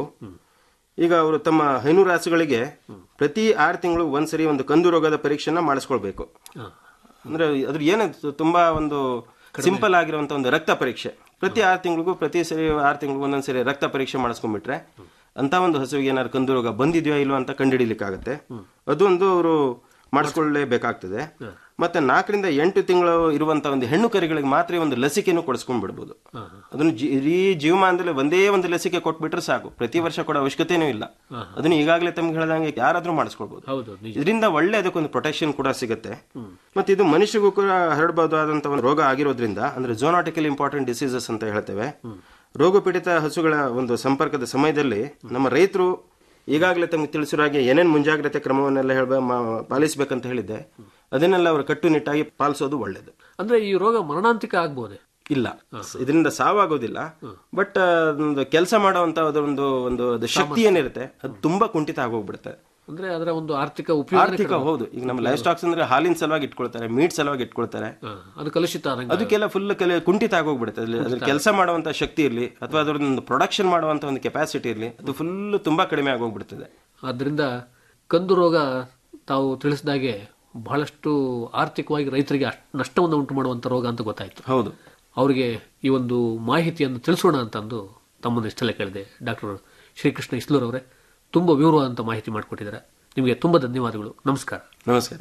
ಈಗ ಅವರು ತಮ್ಮ ಹೈನೂರು ರಾಸುಗಳಿಗೆ ಪ್ರತಿ ಆರು ತಿಂಗಳು ಒಂದ್ಸರಿ ಒಂದು ಕಂದು ರೋಗದ ಪರೀಕ್ಷೆನ ಮಾಡಿಸ್ಕೊಳ್ಬೇಕು ಅಂದ್ರೆ ಅದ್ರ ಏನು ತುಂಬಾ ಒಂದು ಸಿಂಪಲ್ ಆಗಿರುವಂತ ಒಂದು ರಕ್ತ ಪರೀಕ್ಷೆ ಪ್ರತಿ ಆರು ತಿಂಗಳಿಗೂ ಪ್ರತಿ ಸರಿ ಆರು ತಿಂಗಳಿಗೂ ಒಂದೊಂದ್ಸರಿ ರಕ್ತ ಪರೀಕ್ಷೆ ಮಾಡಿಸ್ಕೊಂಡ್ಬಿಟ್ರೆ ಅಂತ ಒಂದು ಹಸುವಿಗೆ ಏನಾದ್ರು ಕಂದು ರೋಗ ಬಂದಿದೆಯೋ ಇಲ್ವಾ ಅಂತ ಕಂಡುಹಿಡಿಲಿಕ್ಕಾಗತ್ತೆ ಅದೊಂದು ಅವರು ಮಾಡಿಸ್ಕೊಳ್ಳೇಬೇಕಾಗ್ತದೆ ಮತ್ತೆ ನಾಲ್ಕರಿಂದ ಎಂಟು ತಿಂಗಳು ಇರುವಂತ ಒಂದು ಹೆಣ್ಣು ಕರಿಗಳಿಗೆ ಮಾತ್ರ ಈ ಒಂದು ಲಸಿಕೆಯನ್ನು ಕೊಡಿಸ್ಕೊಂಡ್ ಬಿಡ್ಬೋದು ಅದನ್ನು ಜಿ- ಇಡೀ ಜೀವಮಾನದಲ್ಲಿ ಒಂದೇ ಒಂದು ಲಸಿಕೆ ಕೊಟ್ಬಿಟ್ರೆ ಸಾಕು ಪ್ರತಿ ವರ್ಷ ಕೊಡೋ ಅವಶ್ಯಕತೆನೂ ಇಲ್ಲ ಅದನ್ನು ಈಗಾಗಲೇ ತಮ್ಗೆ ಹೇಳ್ದಂಗೆ ಯಾರಾದ್ರೂ ಮಾಡಿಸ್ಕೊಳ್ಬಹುದು ಹೌದು ನಿಜ ಇದರಿಂದ ಒಳ್ಳೆ ಅದಕ್ಕೊಂದು ಪ್ರೊಟೆಕ್ಷನ್ ಕೂಡ ಸಿಗುತ್ತೆ ಮತ್ತೆ ಇದು ಮನುಷ್ಯಗೂ ಕೂಡ ಹರಡಬಹುದಾದಂತ ಒಂದು ರೋಗ ಆಗಿರೋದ್ರಿಂದ ಅಂದ್ರೆ ಝೋನಾಟಿಕಲ್ ಇಂಪಾರ್ಟೆಂಟ್ ಡಿಸೀಸಸ್ ಅಂತ ಹೇಳ್ತೇವೆ ರೋಗ ಪೀಡಿತ ಹಸುಗಳ ಒಂದು ಸಂಪರ್ಕದ ಸಮಯದಲ್ಲಿ ನಮ್ಮ ರೈತರು ಈಗಾಗಲೇ ತಮಗೆ ತಿಳಿಸಿರೋ ಹಾಗೆ ಏನೇನು ಮುಂಜಾಗ್ರತೆ ಕ್ರಮವನ್ನೆಲ್ಲ ಹೇಳ್ಬ ಮ- ಪಾಲಿಸ್ಬೇಕಂತ ಹೇಳಿದ್ದೆ ಅದನ್ನೆಲ್ಲ ಅವರು ಕಟ್ಟುನಿಟ್ಟಾಗಿ ಪಾಲಿಸೋದು ಒಳ್ಳೇದು ಅಂದ್ರೆ ಈ ರೋಗ ಮರಣಾಂತಿಕ ಆಗ್ಬೋದೆ ಇಲ್ಲ ಇದರಿಂದ ಸಾವಾಗೋದಿಲ್ಲ ಬಟ್ ಒಂದು ಕೆಲಸ ಮಾಡುವಂತ ಅದೊಂದು ಒಂದು ಅದು ಶಕ್ತಿ ಏನಿರುತ್ತೆ ಅದು ತುಂಬಾ ಕುಂಠಿತ ಆಗೋಗ್ಬಿಡುತ್ತೆ ಅಂದ್ರೆ ಅದರ ಒಂದು ಆರ್ಥಿಕ ಉಪಯೋಗ ಆರ್ಥಿಕ ಹೌದು ಈಗ ನಮ್ಮ ಲೈಫ್ ಸ್ಟಾಕ್ಸ್ ಅಂದ್ರೆ ಹಾಲಿನ ಸಲುವಾಗಿ ಇಟ್ಕೊಳ್ತಾರೆ ಮೀಟ್ ಸಲುವಾಗಿ ಇಟ್ಕೊಳ್ತಾರೆ ಅದು ಕಲುಷಿತ ಆದಂಗೆ ಅದಕ್ಕೆಲ್ಲ ಫುಲ್ ಕಲೆ ಕುಂಠಿತ ಆಗೋಗ್ಬಿಡುತ್ತೆ ಅಲ್ಲಿ ಅದ್ರ ಕೆಲಸ ಮಾಡುವಂತ ಶಕ್ತಿ ಇರಲಿ ಅಥವಾ ಅದರೊಂದು ಪ್ರೊಡಕ್ಷನ್ ಮಾಡುವಂತ ಒಂದು ಕೆಪಾಸಿಟಿ ಇರಲಿ ಅದು ಫುಲ್ ತುಂಬಾ ಕಡಿಮೆ ಆಗೋಗ್ಬಿಡ್ತದೆ ಆದ್ದರಿಂದ ಕಂದು ರೋಗ ತಾವು ತಿಳಿಸಿದಾಗೆ ಬಹಳಷ್ಟು ಆರ್ಥಿಕವಾಗಿ ರೈತರಿಗೆ ಅಷ್ಟ್ ನಷ್ಟವನ್ನು ಉಂಟು ಮಾಡುವಂತ ರೋಗ ಅಂತ ಗೊತ್ತಾಯ್ತು ಹೌದು ಅವರಿಗೆ ಈ ಒಂದು ಮಾಹಿತಿಯನ್ನು ತಿಳಿಸೋಣ ಅಂತಂದು ತಮ್ಮನ್ನು ಇಷ್ಟೆಲ್ಲ ಕೇಳಿದೆ ಡಾಕ್ಟರ್ ಶ್ರೀಕೃಷ್ಣ ಇಸ್ಲೂರ್ ಅವರೇ ತುಂಬ ವಿವರವಾದಂಥ ಮಾಹಿತಿ ಮಾಡಿಕೊಟ್ಟಿದ್ದಾರೆ ನಿಮಗೆ ತುಂಬ ಧನ್ಯವಾದಗಳು ನಮಸ್ಕಾರ ನಮಸ್ಕಾರ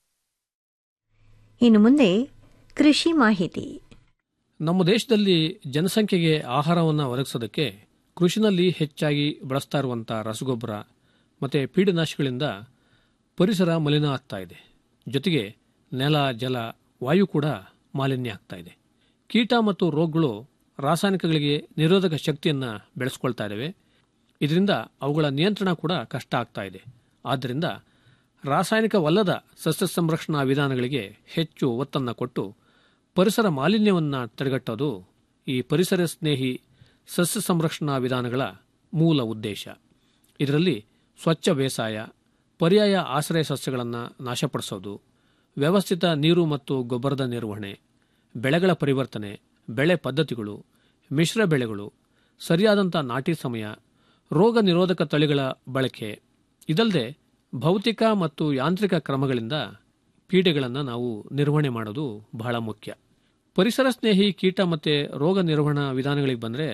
ಇನ್ನು ಮುಂದೆ ಕೃಷಿ ಮಾಹಿತಿ ನಮ್ಮ ದೇಶದಲ್ಲಿ ಜನಸಂಖ್ಯೆಗೆ ಆಹಾರವನ್ನು ಒದಗಿಸೋದಕ್ಕೆ ಕೃಷಿನಲ್ಲಿ ಹೆಚ್ಚಾಗಿ ಬಳಸ್ತಾ ಇರುವಂಥ ರಸಗೊಬ್ಬರ ಮತ್ತು ಪೀಡನಾಶಿಗಳಿಂದ ಪರಿಸರ ಮಲಿನ ಆಗ್ತಾ ಇದೆ ಜೊತೆಗೆ ನೆಲ ಜಲ ವಾಯು ಕೂಡ ಮಾಲಿನ್ಯ ಆಗ್ತಾ ಇದೆ ಕೀಟ ಮತ್ತು ರೋಗಗಳು ರಾಸಾಯನಿಕಗಳಿಗೆ ನಿರೋಧಕ ಶಕ್ತಿಯನ್ನು ಬೆಳೆಸ್ಕೊಳ್ತಾ ಇದ್ದಾವೆ ಇದರಿಂದ ಅವುಗಳ ನಿಯಂತ್ರಣ ಕೂಡ ಕಷ್ಟ ಆಗ್ತಾ ಇದೆ ಆದ್ದರಿಂದ ರಾಸಾಯನಿಕವಲ್ಲದ ಸಸ್ಯ ಸಂರಕ್ಷಣಾ ವಿಧಾನಗಳಿಗೆ ಹೆಚ್ಚು ಒತ್ತನ್ನು ಕೊಟ್ಟು ಪರಿಸರ ಮಾಲಿನ್ಯವನ್ನು ತಡೆಗಟ್ಟೋದು ಈ ಪರಿಸರ ಸ್ನೇಹಿ ಸಸ್ಯ ಸಂರಕ್ಷಣಾ ವಿಧಾನಗಳ ಮೂಲ ಉದ್ದೇಶ ಇದರಲ್ಲಿ ಸ್ವಚ್ಛ ಬೇಸಾಯ ಪರ್ಯಾಯ ಆಶ್ರಯ ಸಸ್ಯಗಳನ್ನು ನಾಶಪಡಿಸೋದು ವ್ಯವಸ್ಥಿತ ನೀರು ಮತ್ತು ಗೊಬ್ಬರದ ನಿರ್ವಹಣೆ ಬೆಳೆಗಳ ಪರಿವರ್ತನೆ ಬೆಳೆ ಪದ್ಧತಿಗಳು ಮಿಶ್ರ ಬೆಳೆಗಳು ಸರಿಯಾದಂಥ ನಾಟಿ ಸಮಯ ರೋಗ ನಿರೋಧಕ ತಳಿಗಳ ಬಳಕೆ ಇದಲ್ಲದೆ ಭೌತಿಕ ಮತ್ತು ಯಾಂತ್ರಿಕ ಕ್ರಮಗಳಿಂದ ಪೀಡೆಗಳನ್ನು ನಾವು ನಿರ್ವಹಣೆ ಮಾಡೋದು ಬಹಳ ಮುಖ್ಯ ಪರಿಸರ ಸ್ನೇಹಿ ಕೀಟ ಮತ್ತು ರೋಗ ನಿರ್ವಹಣಾ ವಿಧಾನಗಳಿಗೆ ಬಂದರೆ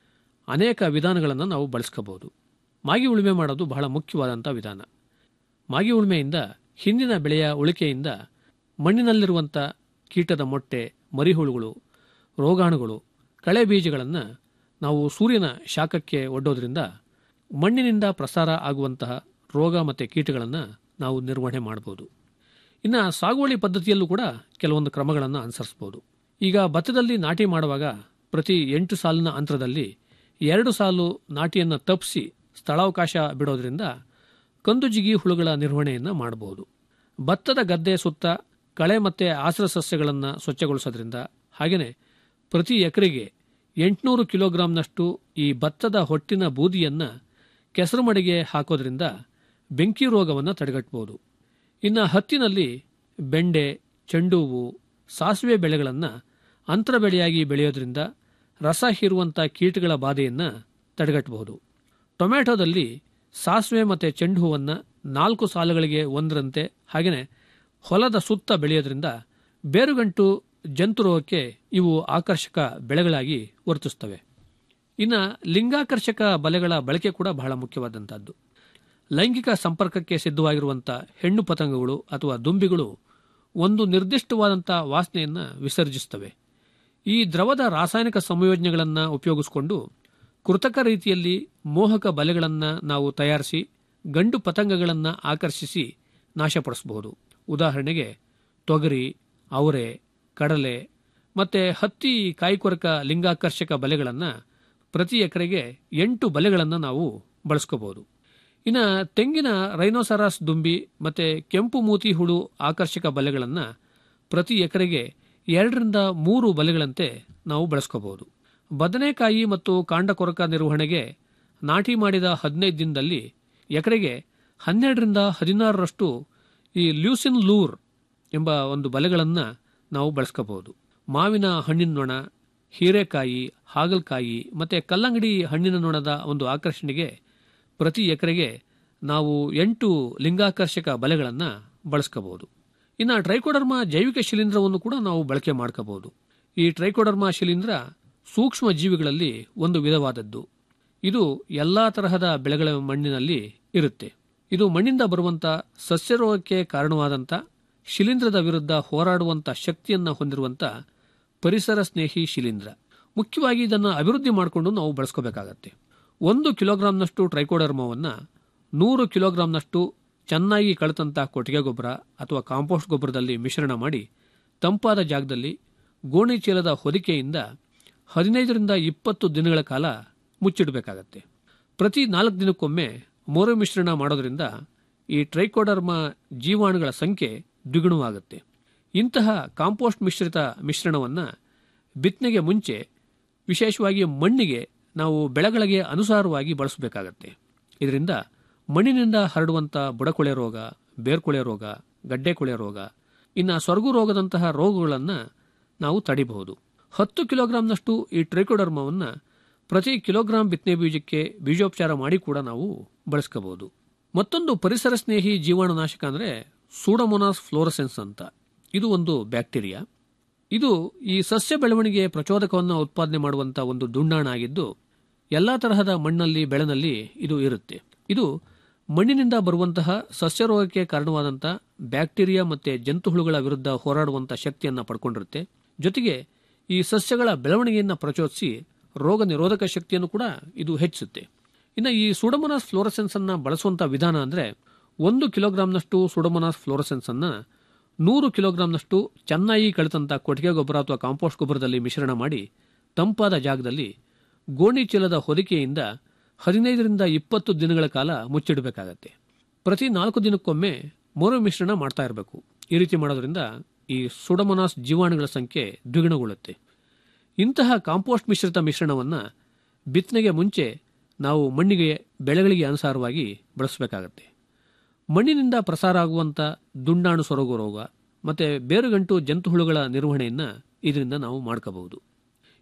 ಅನೇಕ ವಿಧಾನಗಳನ್ನು ನಾವು ಬಳಸ್ಕೋಬಹುದು ಮಾಗಿ ಉಳುಮೆ ಮಾಡೋದು ಬಹಳ ಮುಖ್ಯವಾದಂಥ ವಿಧಾನ ಮಾಗಿ ಉಳುಮೆಯಿಂದ ಹಿಂದಿನ ಬೆಳೆಯ ಉಳಿಕೆಯಿಂದ ಮಣ್ಣಿನಲ್ಲಿರುವಂಥ ಕೀಟದ ಮೊಟ್ಟೆ ಮರಿಹುಳುಗಳು ರೋಗಾಣುಗಳು ಕಳೆ ಬೀಜಗಳನ್ನು ನಾವು ಸೂರ್ಯನ ಶಾಖಕ್ಕೆ ಒಡ್ಡೋದ್ರಿಂದ ಮಣ್ಣಿನಿಂದ ಪ್ರಸಾರ ಆಗುವಂತಹ ರೋಗ ಮತ್ತು ಕೀಟಗಳನ್ನು ನಾವು ನಿರ್ವಹಣೆ ಮಾಡಬಹುದು ಇನ್ನು ಸಾಗುವಳಿ ಪದ್ಧತಿಯಲ್ಲೂ ಕೂಡ ಕೆಲವೊಂದು ಕ್ರಮಗಳನ್ನು ಅನುಸರಿಸಬಹುದು ಈಗ ಭತ್ತದಲ್ಲಿ ನಾಟಿ ಮಾಡುವಾಗ ಪ್ರತಿ ಎಂಟು ಸಾಲಿನ ಅಂತರದಲ್ಲಿ ಎರಡು ಸಾಲು ನಾಟಿಯನ್ನು ತಪ್ಪಿಸಿ ಸ್ಥಳಾವಕಾಶ ಬಿಡೋದ್ರಿಂದ ಕಂದುಜಿಗಿ ಹುಳುಗಳ ನಿರ್ವಹಣೆಯನ್ನು ಮಾಡಬಹುದು ಭತ್ತದ ಗದ್ದೆ ಸುತ್ತ ಕಳೆ ಮತ್ತು ಆಸರ ಸಸ್ಯಗಳನ್ನು ಸ್ವಚ್ಛಗೊಳಿಸೋದ್ರಿಂದ ಹಾಗೆಯೇ ಪ್ರತಿ ಎಕರೆಗೆ ಎಂಟುನೂರು ಕಿಲೋಗ್ರಾಂನಷ್ಟು ಈ ಭತ್ತದ ಹೊಟ್ಟಿನ ಬೂದಿಯನ್ನು ಕೆಸರು ಮಡಿಗೆ ಹಾಕೋದ್ರಿಂದ ಬೆಂಕಿ ರೋಗವನ್ನು ತಡೆಗಟ್ಟಬಹುದು ಇನ್ನು ಹತ್ತಿನಲ್ಲಿ ಬೆಂಡೆ ಚೆಂಡು ಹೂವು ಸಾಸಿವೆ ಬೆಳೆಗಳನ್ನು ಅಂತರ ಬೆಳೆಯಾಗಿ ಬೆಳೆಯೋದ್ರಿಂದ ರಸ ಹೀರುವಂಥ ಕೀಟಗಳ ಬಾಧೆಯನ್ನು ತಡೆಗಟ್ಟಬಹುದು ಟೊಮ್ಯಾಟೊದಲ್ಲಿ ಸಾಸಿವೆ ಮತ್ತು ಚೆಂಡು ಹೂವನ್ನು ನಾಲ್ಕು ಸಾಲುಗಳಿಗೆ ಒಂದರಂತೆ ಹಾಗೆಯೇ ಹೊಲದ ಸುತ್ತ ಬೆಳೆಯೋದ್ರಿಂದ ಬೇರುಗಂಟು ಜಂತು ರೋಗಕ್ಕೆ ಇವು ಆಕರ್ಷಕ ಬೆಳೆಗಳಾಗಿ ವರ್ತಿಸ್ತವೆ ಇನ್ನು ಲಿಂಗಾಕರ್ಷಕ ಬಲೆಗಳ ಬಳಕೆ ಕೂಡ ಬಹಳ ಮುಖ್ಯವಾದಂಥದ್ದು ಲೈಂಗಿಕ ಸಂಪರ್ಕಕ್ಕೆ ಸಿದ್ಧವಾಗಿರುವಂಥ ಹೆಣ್ಣು ಪತಂಗಗಳು ಅಥವಾ ದುಂಬಿಗಳು ಒಂದು ನಿರ್ದಿಷ್ಟವಾದಂಥ ವಾಸನೆಯನ್ನು ವಿಸರ್ಜಿಸುತ್ತವೆ ಈ ದ್ರವದ ರಾಸಾಯನಿಕ ಸಂಯೋಜನೆಗಳನ್ನು ಉಪಯೋಗಿಸಿಕೊಂಡು ಕೃತಕ ರೀತಿಯಲ್ಲಿ ಮೋಹಕ ಬಲೆಗಳನ್ನು ನಾವು ತಯಾರಿಸಿ ಗಂಡು ಪತಂಗಗಳನ್ನು ಆಕರ್ಷಿಸಿ ನಾಶಪಡಿಸಬಹುದು ಉದಾಹರಣೆಗೆ ತೊಗರಿ ಅವರೆ ಕಡಲೆ ಮತ್ತು ಹತ್ತಿ ಕಾಯಿಕೊರಕ ಲಿಂಗಾಕರ್ಷಕ ಬಲೆಗಳನ್ನು ಪ್ರತಿ ಎಕರೆಗೆ ಎಂಟು ಬಲೆಗಳನ್ನು ನಾವು ಬಳಸ್ಕೋಬಹುದು ಇನ್ನು ತೆಂಗಿನ ರೈನೋಸರಾಸ್ ದುಂಬಿ ಮತ್ತು ಕೆಂಪು ಮೂತಿ ಹುಳು ಆಕರ್ಷಕ ಬಲೆಗಳನ್ನು ಪ್ರತಿ ಎಕರೆಗೆ ಎರಡರಿಂದ ಮೂರು ಬಲೆಗಳಂತೆ ನಾವು ಬಳಸ್ಕೋಬಹುದು ಬದನೆಕಾಯಿ ಮತ್ತು ಕಾಂಡಕೊರಕ ನಿರ್ವಹಣೆಗೆ ನಾಟಿ ಮಾಡಿದ ಹದಿನೈದು ದಿನದಲ್ಲಿ ಎಕರೆಗೆ ಹನ್ನೆರಡರಿಂದ ಹದಿನಾರರಷ್ಟು ಈ ಲ್ಯೂಸಿನ್ ಲೂರ್ ಎಂಬ ಒಂದು ಬಲೆಗಳನ್ನು ನಾವು ಬಳಸ್ಕೋಬಹುದು ಮಾವಿನ ಹಣ್ಣಿನ ನೊಣ ಹೀರೆಕಾಯಿ ಹಾಗಲಕಾಯಿ ಮತ್ತು ಕಲ್ಲಂಗಡಿ ಹಣ್ಣಿನ ನೊಣದ ಒಂದು ಆಕರ್ಷಣೆಗೆ ಪ್ರತಿ ಎಕರೆಗೆ ನಾವು ಎಂಟು ಲಿಂಗಾಕರ್ಷಕ ಬಲೆಗಳನ್ನು ಬಳಸ್ಕೋಬಹುದು ಇನ್ನು ಟ್ರೈಕೋಡರ್ಮಾ ಜೈವಿಕ ಶಿಲೀಂಧ್ರವನ್ನು ಕೂಡ ನಾವು ಬಳಕೆ ಮಾಡ್ಕೋಬಹುದು ಈ ಟ್ರೈಕೋಡರ್ಮಾ ಶಿಲೀಂಧ್ರ ಸೂಕ್ಷ್ಮ ಜೀವಿಗಳಲ್ಲಿ ಒಂದು ವಿಧವಾದದ್ದು ಇದು ಎಲ್ಲಾ ತರಹದ ಬೆಳೆಗಳ ಮಣ್ಣಿನಲ್ಲಿ ಇರುತ್ತೆ ಇದು ಮಣ್ಣಿಂದ ಬರುವಂತ ಸಸ್ಯರೋಗಕ್ಕೆ ಕಾರಣವಾದಂಥ ಶಿಲೀಂಧ್ರದ ವಿರುದ್ಧ ಹೋರಾಡುವಂತ ಶಕ್ತಿಯನ್ನು ಹೊಂದಿರುವಂತ ಪರಿಸರ ಸ್ನೇಹಿ ಶಿಲೀಂಧ್ರ ಮುಖ್ಯವಾಗಿ ಇದನ್ನು ಅಭಿವೃದ್ಧಿ ಮಾಡಿಕೊಂಡು ನಾವು ಬಳಸ್ಕೋಬೇಕಾಗತ್ತೆ ಒಂದು ಕಿಲೋಗ್ರಾಂನಷ್ಟು ಟ್ರೈಕೋಡರ್ಮವನ್ನು ನೂರು ಕಿಲೋಗ್ರಾಂನಷ್ಟು ಚೆನ್ನಾಗಿ ಕಳೆದಂಥ ಕೊಟ್ಟಿಗೆ ಗೊಬ್ಬರ ಅಥವಾ ಕಾಂಪೋಸ್ಟ್ ಗೊಬ್ಬರದಲ್ಲಿ ಮಿಶ್ರಣ ಮಾಡಿ ತಂಪಾದ ಜಾಗದಲ್ಲಿ ಗೋಣಿ ಚೀಲದ ಹೊದಿಕೆಯಿಂದ ಹದಿನೈದರಿಂದ ಇಪ್ಪತ್ತು ದಿನಗಳ ಕಾಲ ಮುಚ್ಚಿಡಬೇಕಾಗತ್ತೆ ಪ್ರತಿ ನಾಲ್ಕು ದಿನಕ್ಕೊಮ್ಮೆ ಮೋರು ಮಿಶ್ರಣ ಮಾಡೋದ್ರಿಂದ ಈ ಟ್ರೈಕೋಡರ್ಮ ಜೀವಾಣುಗಳ ಸಂಖ್ಯೆ ದ್ವಿಗುಣವಾಗುತ್ತೆ ಇಂತಹ ಕಾಂಪೋಸ್ಟ್ ಮಿಶ್ರಿತ ಮಿಶ್ರಣವನ್ನು ಬಿತ್ತನೆಗೆ ಮುಂಚೆ ವಿಶೇಷವಾಗಿ ಮಣ್ಣಿಗೆ ನಾವು ಬೆಳೆಗಳಿಗೆ ಅನುಸಾರವಾಗಿ ಬಳಸಬೇಕಾಗತ್ತೆ ಇದರಿಂದ ಮಣ್ಣಿನಿಂದ ಹರಡುವಂಥ ಬುಡಕೊಳೆ ರೋಗ ಬೇರ್ಕೊಳೆ ರೋಗ ಗಡ್ಡೆ ಕೊಳೆ ರೋಗ ಇನ್ನು ಸೊರಗು ರೋಗದಂತಹ ರೋಗಗಳನ್ನು ನಾವು ತಡಿಬಹುದು ಹತ್ತು ಕಿಲೋಗ್ರಾಂನಷ್ಟು ಈ ಟ್ರೈಕೋಡರ್ಮವನ್ನು ಪ್ರತಿ ಕಿಲೋಗ್ರಾಂ ಬಿತ್ತನೆ ಬೀಜಕ್ಕೆ ಬೀಜೋಪಚಾರ ಮಾಡಿ ಕೂಡ ನಾವು ಬಳಸ್ಕೋಬಹುದು ಮತ್ತೊಂದು ಪರಿಸರ ಸ್ನೇಹಿ ಜೀವಾಣುನಾಶಕ ಅಂದರೆ ಸೂಡಮೊನಾಸ್ ಫ್ಲೋರಸೆನ್ಸ್ ಅಂತ ಇದು ಒಂದು ಬ್ಯಾಕ್ಟೀರಿಯಾ ಇದು ಈ ಸಸ್ಯ ಬೆಳವಣಿಗೆ ಪ್ರಚೋದಕವನ್ನು ಉತ್ಪಾದನೆ ಮಾಡುವಂಥ ಒಂದು ದುಂಡಾಣ ಆಗಿದ್ದು ಎಲ್ಲ ತರಹದ ಮಣ್ಣಲ್ಲಿ ಬೆಳೆನಲ್ಲಿ ಇದು ಇರುತ್ತೆ ಇದು ಮಣ್ಣಿನಿಂದ ಬರುವಂತಹ ಸಸ್ಯರೋಗಕ್ಕೆ ಕಾರಣವಾದಂಥ ಬ್ಯಾಕ್ಟೀರಿಯಾ ಮತ್ತು ಜಂತುಹುಳುಗಳ ವಿರುದ್ಧ ಹೋರಾಡುವಂಥ ಶಕ್ತಿಯನ್ನು ಪಡ್ಕೊಂಡಿರುತ್ತೆ ಜೊತೆಗೆ ಈ ಸಸ್ಯಗಳ ಬೆಳವಣಿಗೆಯನ್ನು ಪ್ರಚೋದಿಸಿ ರೋಗ ನಿರೋಧಕ ಶಕ್ತಿಯನ್ನು ಕೂಡ ಇದು ಹೆಚ್ಚಿಸುತ್ತೆ ಇನ್ನು ಈ ಸುಡಮೊನಾಸ್ ಫ್ಲೋರಸೆನ್ಸ್ ಅನ್ನ ಬಳಸುವಂಥ ವಿಧಾನ ಅಂದರೆ ಒಂದು ಕಿಲೋಗ್ರಾಂನಷ್ಟು ಸುಡಮೊನಾಸ್ ಫ್ಲೋರಸೆನ್ಸ್ ಅನ್ನ ನೂರು ಕಿಲೋಗ್ರಾಂನಷ್ಟು ಚೆನ್ನಾಗಿ ಕಳೆದಂಥ ಕೊಟ್ಟಿಗೆ ಗೊಬ್ಬರ ಅಥವಾ ಕಾಂಪೋಸ್ಟ್ ಗೊಬ್ಬರದಲ್ಲಿ ಮಿಶ್ರಣ ಮಾಡಿ ತಂಪಾದ ಜಾಗದಲ್ಲಿ ಗೋಣಿ ಚೀಲದ ಹೊದಿಕೆಯಿಂದ ಹದಿನೈದರಿಂದ ಇಪ್ಪತ್ತು ದಿನಗಳ ಕಾಲ ಮುಚ್ಚಿಡಬೇಕಾಗತ್ತೆ ಪ್ರತಿ ನಾಲ್ಕು ದಿನಕ್ಕೊಮ್ಮೆ ಮರು ಮಿಶ್ರಣ ಮಾಡ್ತಾ ಇರಬೇಕು ಈ ರೀತಿ ಮಾಡೋದ್ರಿಂದ ಈ ಸುಡಮೊನಾಸ್ ಜೀವಾಣುಗಳ ಸಂಖ್ಯೆ ದ್ವಿಗುಣಗೊಳ್ಳುತ್ತೆ ಇಂತಹ ಕಾಂಪೋಸ್ಟ್ ಮಿಶ್ರಿತ ಮಿಶ್ರಣವನ್ನು ಬಿತ್ತನೆಗೆ ಮುಂಚೆ ನಾವು ಮಣ್ಣಿಗೆ ಬೆಳೆಗಳಿಗೆ ಅನುಸಾರವಾಗಿ ಬಳಸಬೇಕಾಗತ್ತೆ ಮಣ್ಣಿನಿಂದ ಪ್ರಸಾರ ಆಗುವಂಥ ದುಂಡಾಣು ಸೊರಗು ರೋಗ ಮತ್ತು ಬೇರುಗಂಟು ಜಂತುಹುಳುಗಳ ನಿರ್ವಹಣೆಯನ್ನು ಇದರಿಂದ ನಾವು ಮಾಡ್ಕೋಬಹುದು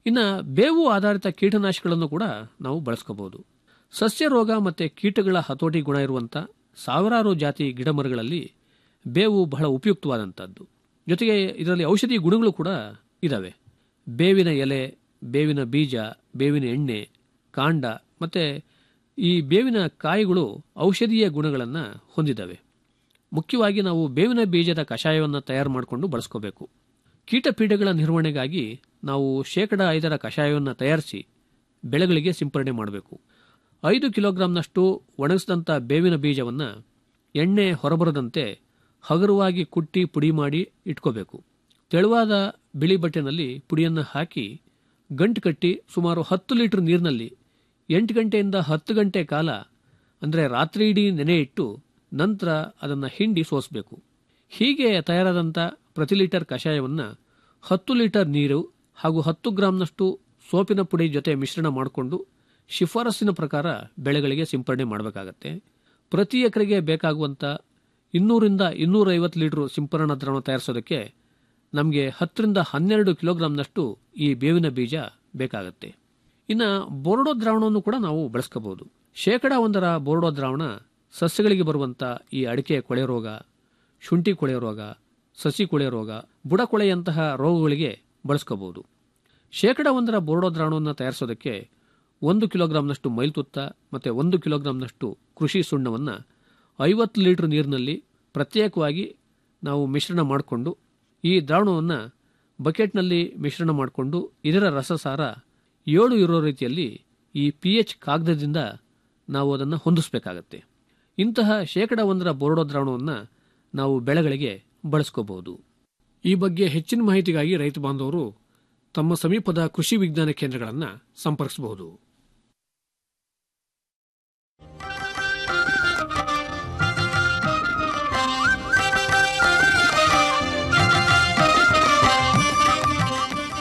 ಇನ್ನು ಬೇವು ಆಧಾರಿತ ಕೀಟನಾಶಕಗಳನ್ನು ಕೂಡ ನಾವು ಬಳಸ್ಕೋಬಹುದು ಸಸ್ಯ ರೋಗ ಮತ್ತು ಕೀಟಗಳ ಹತೋಟಿ ಗುಣ ಇರುವಂಥ ಸಾವಿರಾರು ಜಾತಿ ಗಿಡಮರಗಳಲ್ಲಿ ಬೇವು ಬಹಳ ಉಪಯುಕ್ತವಾದಂಥದ್ದು ಜೊತೆಗೆ ಇದರಲ್ಲಿ ಔಷಧಿ ಗುಣಗಳು ಕೂಡ ಇದ್ದಾವೆ ಬೇವಿನ ಎಲೆ ಬೇವಿನ ಬೀಜ ಬೇವಿನ ಎಣ್ಣೆ ಕಾಂಡ ಮತ್ತು ಈ ಬೇವಿನ ಕಾಯಿಗಳು ಔಷಧೀಯ ಗುಣಗಳನ್ನು ಹೊಂದಿದ್ದಾವೆ ಮುಖ್ಯವಾಗಿ ನಾವು ಬೇವಿನ ಬೀಜದ ಕಷಾಯವನ್ನು ತಯಾರು ಮಾಡಿಕೊಂಡು ಬಳಸ್ಕೋಬೇಕು ಕೀಟಪೀಡೆಗಳ ನಿರ್ವಹಣೆಗಾಗಿ ನಾವು ಶೇಕಡ ಐದರ ಕಷಾಯವನ್ನು ತಯಾರಿಸಿ ಬೆಳೆಗಳಿಗೆ ಸಿಂಪರಣೆ ಮಾಡಬೇಕು ಐದು ಕಿಲೋಗ್ರಾಂನಷ್ಟು ಒಣಗಿಸಿದಂಥ ಬೇವಿನ ಬೀಜವನ್ನು ಎಣ್ಣೆ ಹೊರಬರದಂತೆ ಹಗುರವಾಗಿ ಕುಟ್ಟಿ ಪುಡಿ ಮಾಡಿ ಇಟ್ಕೋಬೇಕು ತೆಳುವಾದ ಬಿಳಿ ಬಟ್ಟೆನಲ್ಲಿ ಪುಡಿಯನ್ನು ಹಾಕಿ ಗಂಟು ಕಟ್ಟಿ ಸುಮಾರು ಹತ್ತು ಲೀಟರ್ ನೀರಿನಲ್ಲಿ ಎಂಟು ಗಂಟೆಯಿಂದ ಹತ್ತು ಗಂಟೆ ಕಾಲ ಅಂದರೆ ರಾತ್ರಿ ಇಡೀ ನೆನೆ ಇಟ್ಟು ನಂತರ ಅದನ್ನು ಹಿಂಡಿ ಸೋಸಬೇಕು ಹೀಗೆ ತಯಾರಾದಂಥ ಪ್ರತಿ ಲೀಟರ್ ಕಷಾಯವನ್ನು ಹತ್ತು ಲೀಟರ್ ನೀರು ಹಾಗೂ ಹತ್ತು ಗ್ರಾಂನಷ್ಟು ಸೋಪಿನ ಪುಡಿ ಜೊತೆ ಮಿಶ್ರಣ ಮಾಡಿಕೊಂಡು ಶಿಫಾರಸ್ಸಿನ ಪ್ರಕಾರ ಬೆಳೆಗಳಿಗೆ ಸಿಂಪರಣೆ ಮಾಡಬೇಕಾಗತ್ತೆ ಪ್ರತಿ ಎಕರೆಗೆ ಬೇಕಾಗುವಂಥ ಇನ್ನೂರಿಂದ ಇನ್ನೂರೈವತ್ತು ಲೀಟರ್ ಸಿಂಪರಣಾ ದ್ರವ ತಯಾರಿಸೋದಕ್ಕೆ ನಮಗೆ ಹತ್ತರಿಂದ ಹನ್ನೆರಡು ಕಿಲೋಗ್ರಾಂನಷ್ಟು ಈ ಬೇವಿನ ಬೀಜ ಬೇಕಾಗತ್ತೆ ಇನ್ನು ಬೋರ್ಡೋ ದ್ರಾವಣವನ್ನು ಕೂಡ ನಾವು ಬಳಸ್ಕೋಬಹುದು ಶೇಕಡ ಒಂದರ ಬೋರ್ಡೋ ದ್ರಾವಣ ಸಸ್ಯಗಳಿಗೆ ಬರುವಂಥ ಈ ಅಡಿಕೆ ಕೊಳೆ ರೋಗ ಶುಂಠಿ ಕೊಳೆ ರೋಗ ಸಸಿ ಕೊಳೆ ರೋಗ ಬುಡಕೊಳೆಯಂತಹ ರೋಗಗಳಿಗೆ ಬಳಸ್ಕೋಬಹುದು ಶೇಕಡ ಒಂದರ ಬೋರ್ಡೋ ದ್ರಾವಣವನ್ನು ತಯಾರಿಸೋದಕ್ಕೆ ಒಂದು ಕಿಲೋಗ್ರಾಂನಷ್ಟು ಮೈಲ್ತುತ್ತ ಮತ್ತು ಒಂದು ಕಿಲೋಗ್ರಾಂನಷ್ಟು ಕೃಷಿ ಸುಣ್ಣವನ್ನು ಐವತ್ತು ಲೀಟರ್ ನೀರಿನಲ್ಲಿ ಪ್ರತ್ಯೇಕವಾಗಿ ನಾವು ಮಿಶ್ರಣ ಮಾಡಿಕೊಂಡು ಈ ದ್ರಾವಣವನ್ನು ಬಕೆಟ್ನಲ್ಲಿ ಮಿಶ್ರಣ ಮಾಡಿಕೊಂಡು ಇದರ ರಸಸಾರ ಏಳು ಇರೋ ರೀತಿಯಲ್ಲಿ ಈ ಪಿ ಎಚ್ ಕಾಗದದಿಂದ ನಾವು ಅದನ್ನು ಹೊಂದಿಸಬೇಕಾಗತ್ತೆ ಇಂತಹ ಶೇಕಡ ಒಂದರ ಬೋರ್ಡೋ ದ್ರಾವಣವನ್ನು ನಾವು ಬೆಳೆಗಳಿಗೆ ಬಳಸ್ಕೋಬಹುದು ಈ ಬಗ್ಗೆ ಹೆಚ್ಚಿನ ಮಾಹಿತಿಗಾಗಿ ರೈತ ಬಾಂಧವರು ತಮ್ಮ ಸಮೀಪದ ಕೃಷಿ ವಿಜ್ಞಾನ ಕೇಂದ್ರಗಳನ್ನು ಸಂಪರ್ಕಿಸಬಹುದು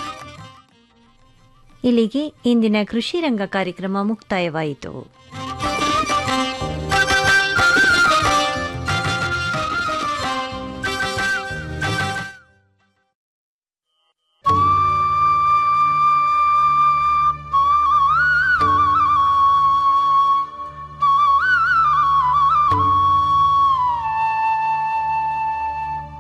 ಇಲ್ಲಿಗೆ ಇಂದಿನ ಕೃಷಿ ರಂಗ ಕಾರ್ಯಕ್ರಮ ಮುಕ್ತಾಯವಾಯಿತು